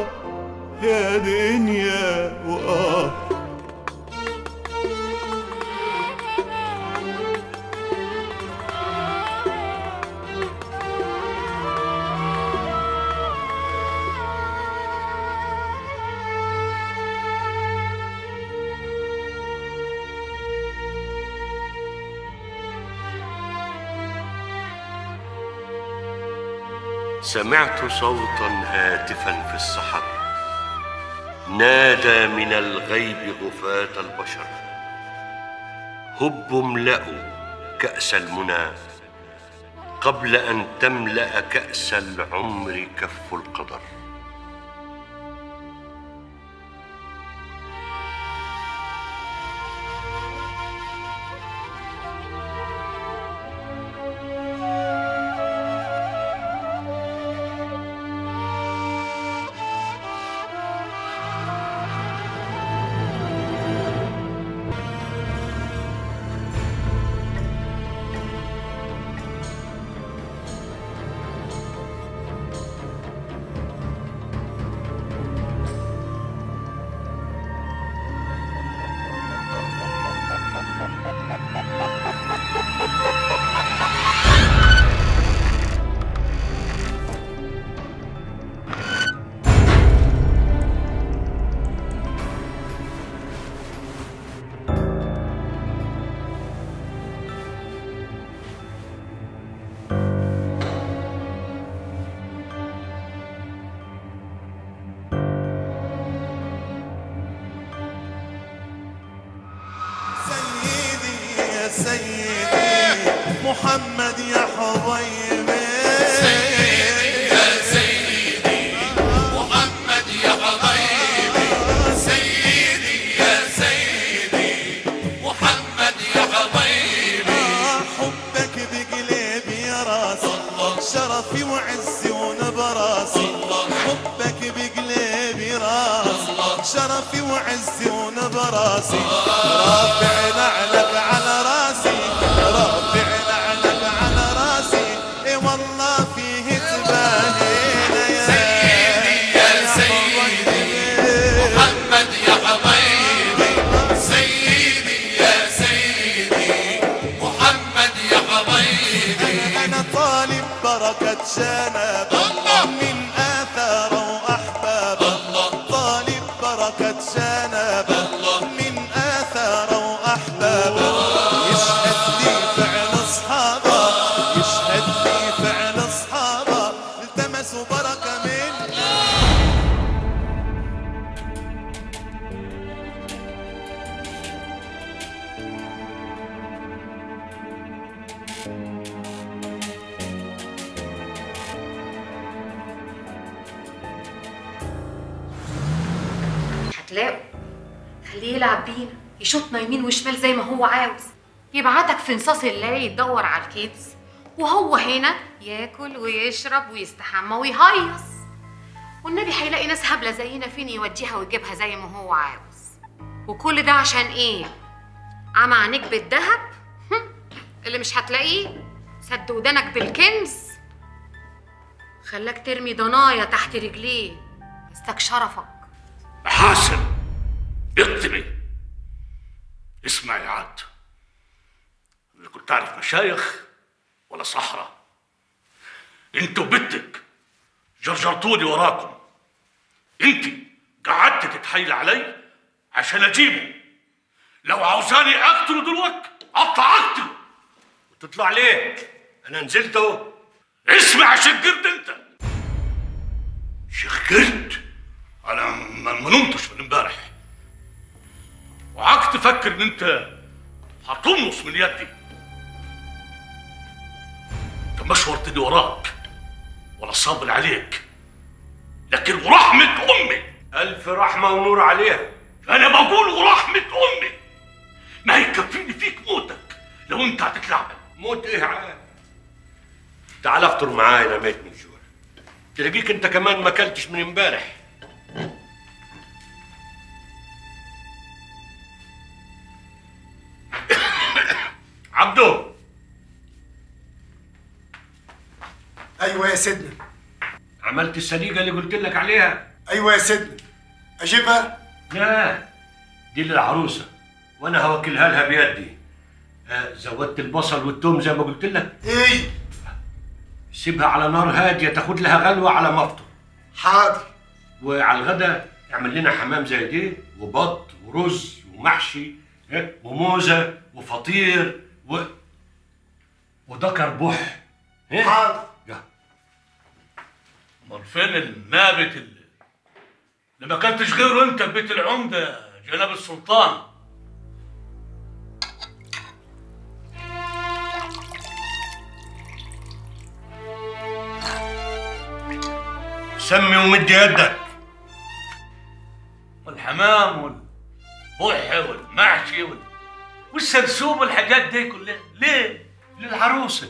يا دنيا واه سمعت صوتا هاتفا في السحر نادى من الغيب غفاة البشر هب املأوا كأس المنى قبل أن تملأ كأس العمر كف القدر يا سيدي محمد يا حبيبي سيدي يا سيدي محمد يا حبيبي سيدي يا سيدي محمد يا حبيبي حبك بقلبي يا راسي شرفي وعزي ونبراسي حبك بقلبي راسي شرفي وعزي ونبراسي رافع نعلك على راسي رافع نعلك على راسي اي والله فيه تباهينا يا سيدي يا سيدي محمد يا حبيبي سيدي يا سيدي محمد يا حبيبي انا طالب بركة شنب من اثار واحباب طالب بركة شنب من اثار واحباب يشهد لي فعل اصحابه يشهد لي فعل اصحابه التمسوا بركة من هتلاقوا خليه يلعب بينا يشوطنا يمين وشمال زي ما هو عاوز يبعتك في نصاص الليل تدور على الكيدز وهو هنا ياكل ويشرب ويستحمى ويهيص والنبي هيلاقي ناس هبله زينا فين يوديها ويجيبها زي ما هو عاوز وكل ده عشان ايه عمى عينيك بالذهب هم، اللي مش هتلاقيه سد ودانك بالكنز خلاك ترمي ضنايا تحت رجليه استك شرفك حاسن اقتني اسمع يا عاد اللي كنت تعرف مشايخ ولا صحراء انت وبنتك جرجرتوني وراكم انت قعدت تتحايل علي عشان اجيبه لو عاوزاني اقتله دلوقتي اطلع اقتله وتطلع ليه؟ انا نزلت اهو اسمع شقرت انت شقرت انا ما ما نمتش من امبارح وعكت تفكر ان انت هتمص من يدي انت ما شورتني وراك ولا صابر عليك لكن ورحمة امي الف رحمة ونور عليها انا بقول ورحمة امي ما يكفيني فيك موتك لو انت هتتلعب موت ايه عاد تعال افطر معايا انا ميت من الجوع تلاقيك انت كمان ما اكلتش من امبارح عبدو ايوه يا سيدنا عملت السليقة اللي قلت لك عليها ايوه يا سيدنا اجيبها لا دي للعروسة وانا هوكلها لها بيدي آه زودت البصل والثوم زي ما قلت لك ايه سيبها على نار هادية تاخد لها غلوة على ما افطر حاضر وعلى الغدا اعمل لنا حمام زي دي وبط ورز ومحشي ها، وموزة وفطير و وذكر بح حاضر امال فين النابت اللي لما كنتش غيره انت ببيت العمده جناب السلطان سمي ومد يدك والحمام والبح والمحشي وال... والسرسوب والحاجات دي كلها ليه؟ للعروسه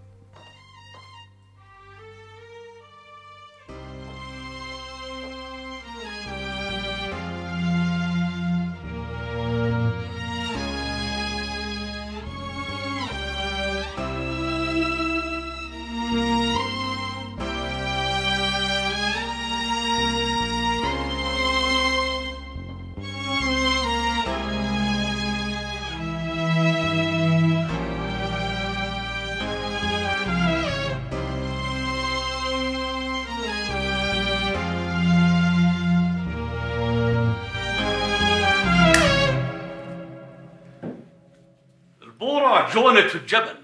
البورة جونت في الجبل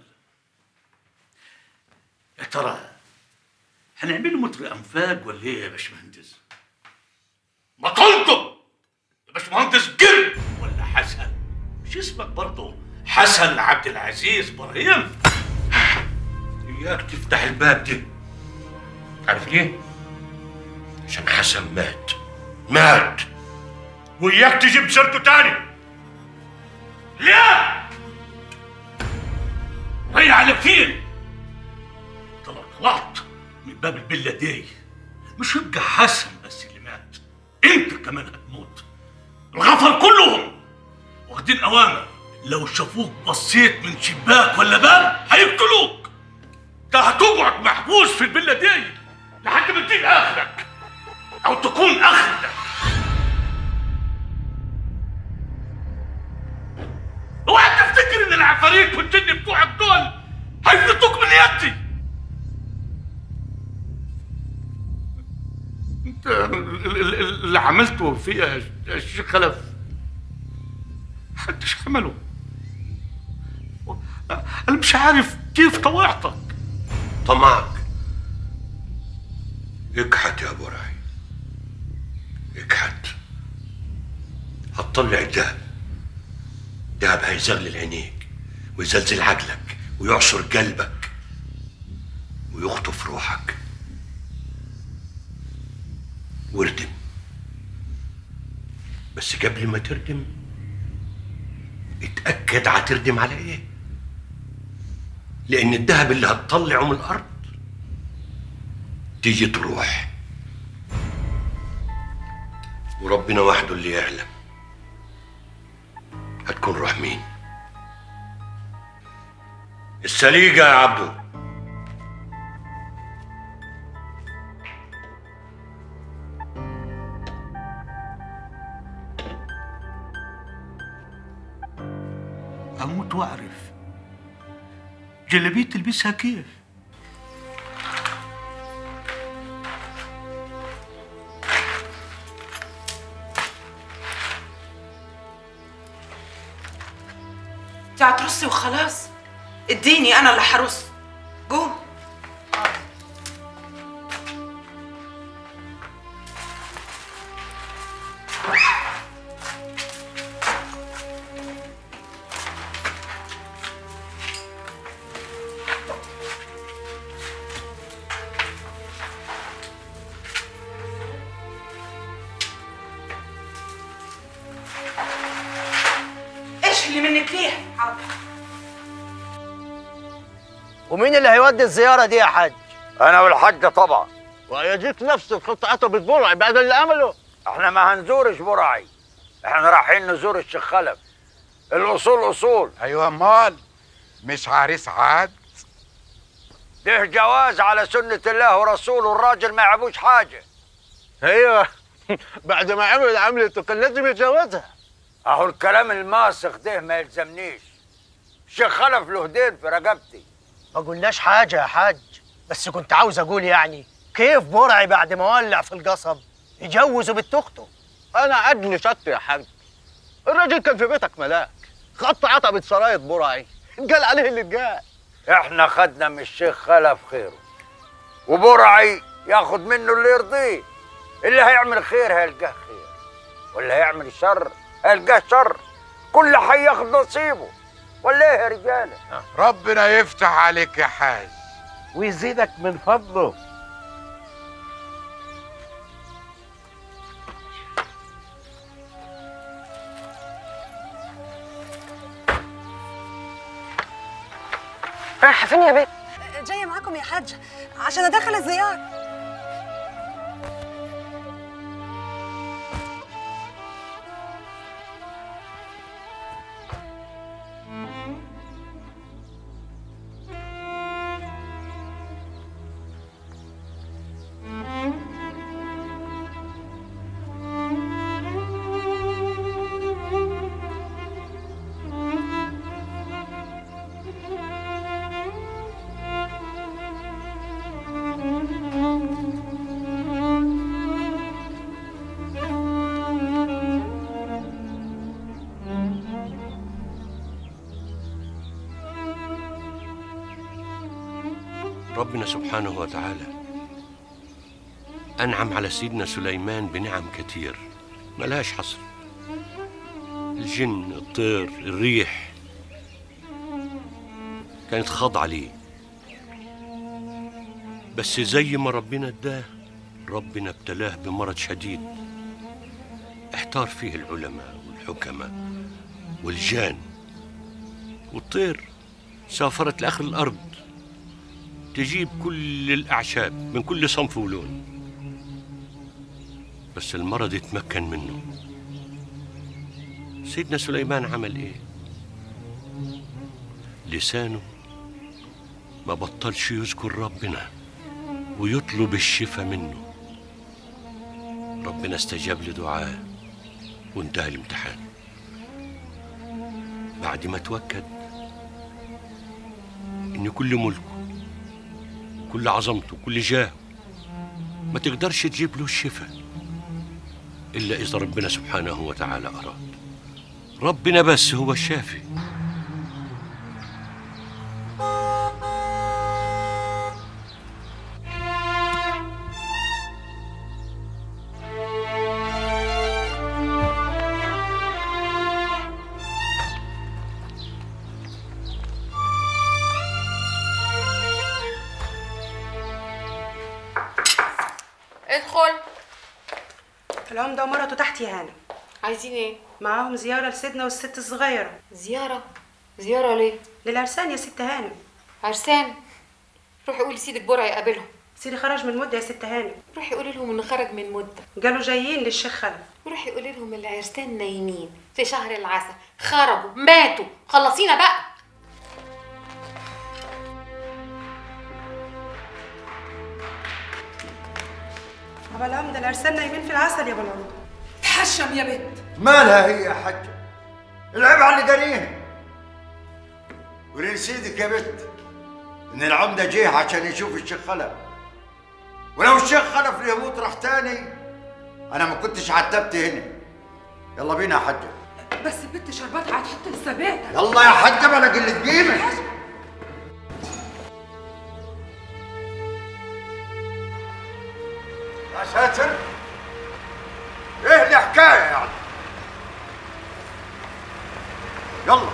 يا ترى هنعمله متر انفاق ولا ايه يا باشمهندس؟ بطلتم يا باشمهندس قرد ولا حسن مش اسمك برضه حسن عبد العزيز ابراهيم اياك تفتح الباب ده عارف ليه؟ عشان حسن مات مات وإياك تجيب سيرته تاني ليه؟ رايح على فين؟ طلع طلعت من باب الفيلا دي مش يبقى حسن بس اللي مات انت كمان هتموت الغفر كلهم واخدين اوامر لو شافوك بصيت من شباك ولا باب هيقتلوك انت هتقعد محبوس في الفيلا دي لحد ما تجيب اخرك او تكون اخرك اوعى تفتكر ان العفاريت والجن بتوعك دول هيفلتوك من يدي انت ال- ال- ال- اللي عملته فيها يا الشيخ خلف محدش عمله انا مش عارف كيف طوعتك طمعك اكحت يا ابو راعي اكحت هتطلع الدهب دهب هيزغلل عينيك ويزلزل عقلك ويعصر قلبك ويخطف روحك واردم بس قبل ما تردم اتأكد هتردم على ايه لأن الذهب اللي هتطلعه من الأرض تيجي تروح وربنا وحده اللي يعلم هتكون روح مين السليقة يا عبدو اموت واعرف جلابيه تلبسها كيف انت هترصي وخلاص اديني انا اللي هرص قوم ايش اللي منك ليه حاضر ومين اللي هيودي الزياره دي يا حاج انا والحاجه طبعا ويجيك نفسه تحط عتبة برع بعد اللي عمله احنا ما هنزورش برعي احنا رايحين نزور الشيخ خلف الاصول اصول ايوه امال مش عريس عاد ده جواز على سنه الله ورسوله الراجل ما يعبوش حاجه ايوه بعد ما عمل عملته كان لازم يتجوزها اهو الكلام الماسخ ده ما يلزمنيش الشيخ خلف له دين في رقبتي ما قلناش حاجه يا حاج بس كنت عاوز اقول يعني كيف برعي بعد ما ولع في القصب يجوزوا بنت اخته انا عدني شط يا حاج الراجل كان في بيتك ملاك خط عتبة سراية برعي قال عليه اللي اتقال احنا خدنا من الشيخ خلف خيره وبرعي ياخد منه اللي يرضيه اللي هيعمل خير هيلقاه خير واللي هيعمل شر هيلقاه شر كل حي ياخد نصيبه ولا ايه يا رجاله ربنا يفتح عليك يا حاج ويزيدك من فضله رايحه فين يا بنت جايه معاكم يا حاج عشان ادخل الزيارة ربنا سبحانه وتعالى أنعم على سيدنا سليمان بنعم كتير ملهاش حصر الجن الطير الريح كانت خاضعة ليه بس زي ما ربنا اداه ربنا ابتلاه بمرض شديد احتار فيه العلماء والحكماء والجان والطير سافرت لآخر الأرض تجيب كل الأعشاب من كل صنف ولون بس المرض اتمكن منه سيدنا سليمان عمل ايه لسانه ما بطلش يذكر ربنا ويطلب الشفاء منه ربنا استجاب لدعاه وانتهى الامتحان بعد ما توكد ان كل ملكه كل عظمته كل جاهه ما تقدرش تجيب له الشفاء إلا إذا ربنا سبحانه وتعالى أراد ربنا بس هو الشافي ادخل العمدة ومرته تحت يا هانم عايزين ايه؟ معاهم زيارة لسيدنا والست الصغيرة زيارة؟ زيارة ليه؟ للعرسان يا ست هانم عرسان روحي قولي سيدك برع يقابلهم سيدي خرج من مدة يا ست هانم روحي قولي لهم انه خرج من مدة قالوا جايين للشيخ خلف روحي قولي لهم العرسان نايمين في شهر العسل خرجوا ماتوا خلصينا بقى أبا العمدة العرسان نايمين في العسل يا أبا العمدة تحشم يا بنت مالها هي يا حجة العيب على اللي داريها ولنسيدك يا بت ان العمدة جه عشان يشوف الشيخ خلف ولو الشيخ خلف له يموت راح تاني انا ما كنتش عتبت هنا يلا بينا يا حجة بس البت شربات هتحط الثبات يلا يا حجة بلا قلة قيمة يا ساتر ايه الحكاية يعني يلا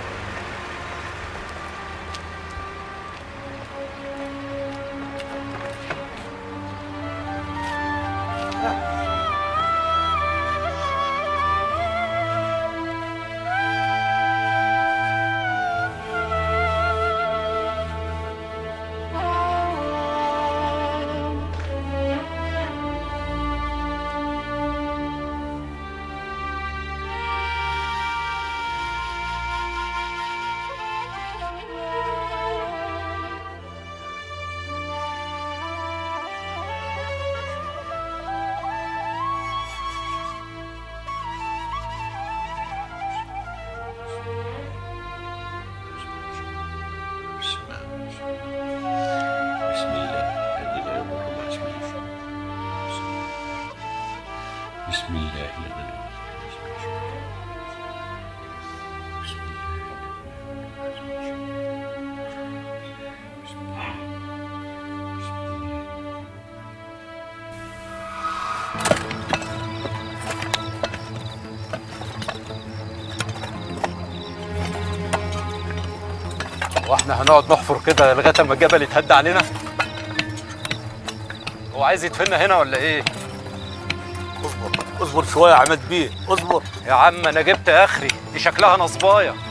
بسم الله الذي لا يضر مع اسمه شيء بسم الله الذي لا يضر مع اسمه شيء بسم الله بسم الله بسم الله واحنا هنقعد نحفر كده لغايه اما الجبل يتهد علينا هو عايز يدفننا هنا ولا ايه اصبر اصبر شويه يا عماد بيه اصبر يا عم انا جبت اخري دي شكلها نصبايه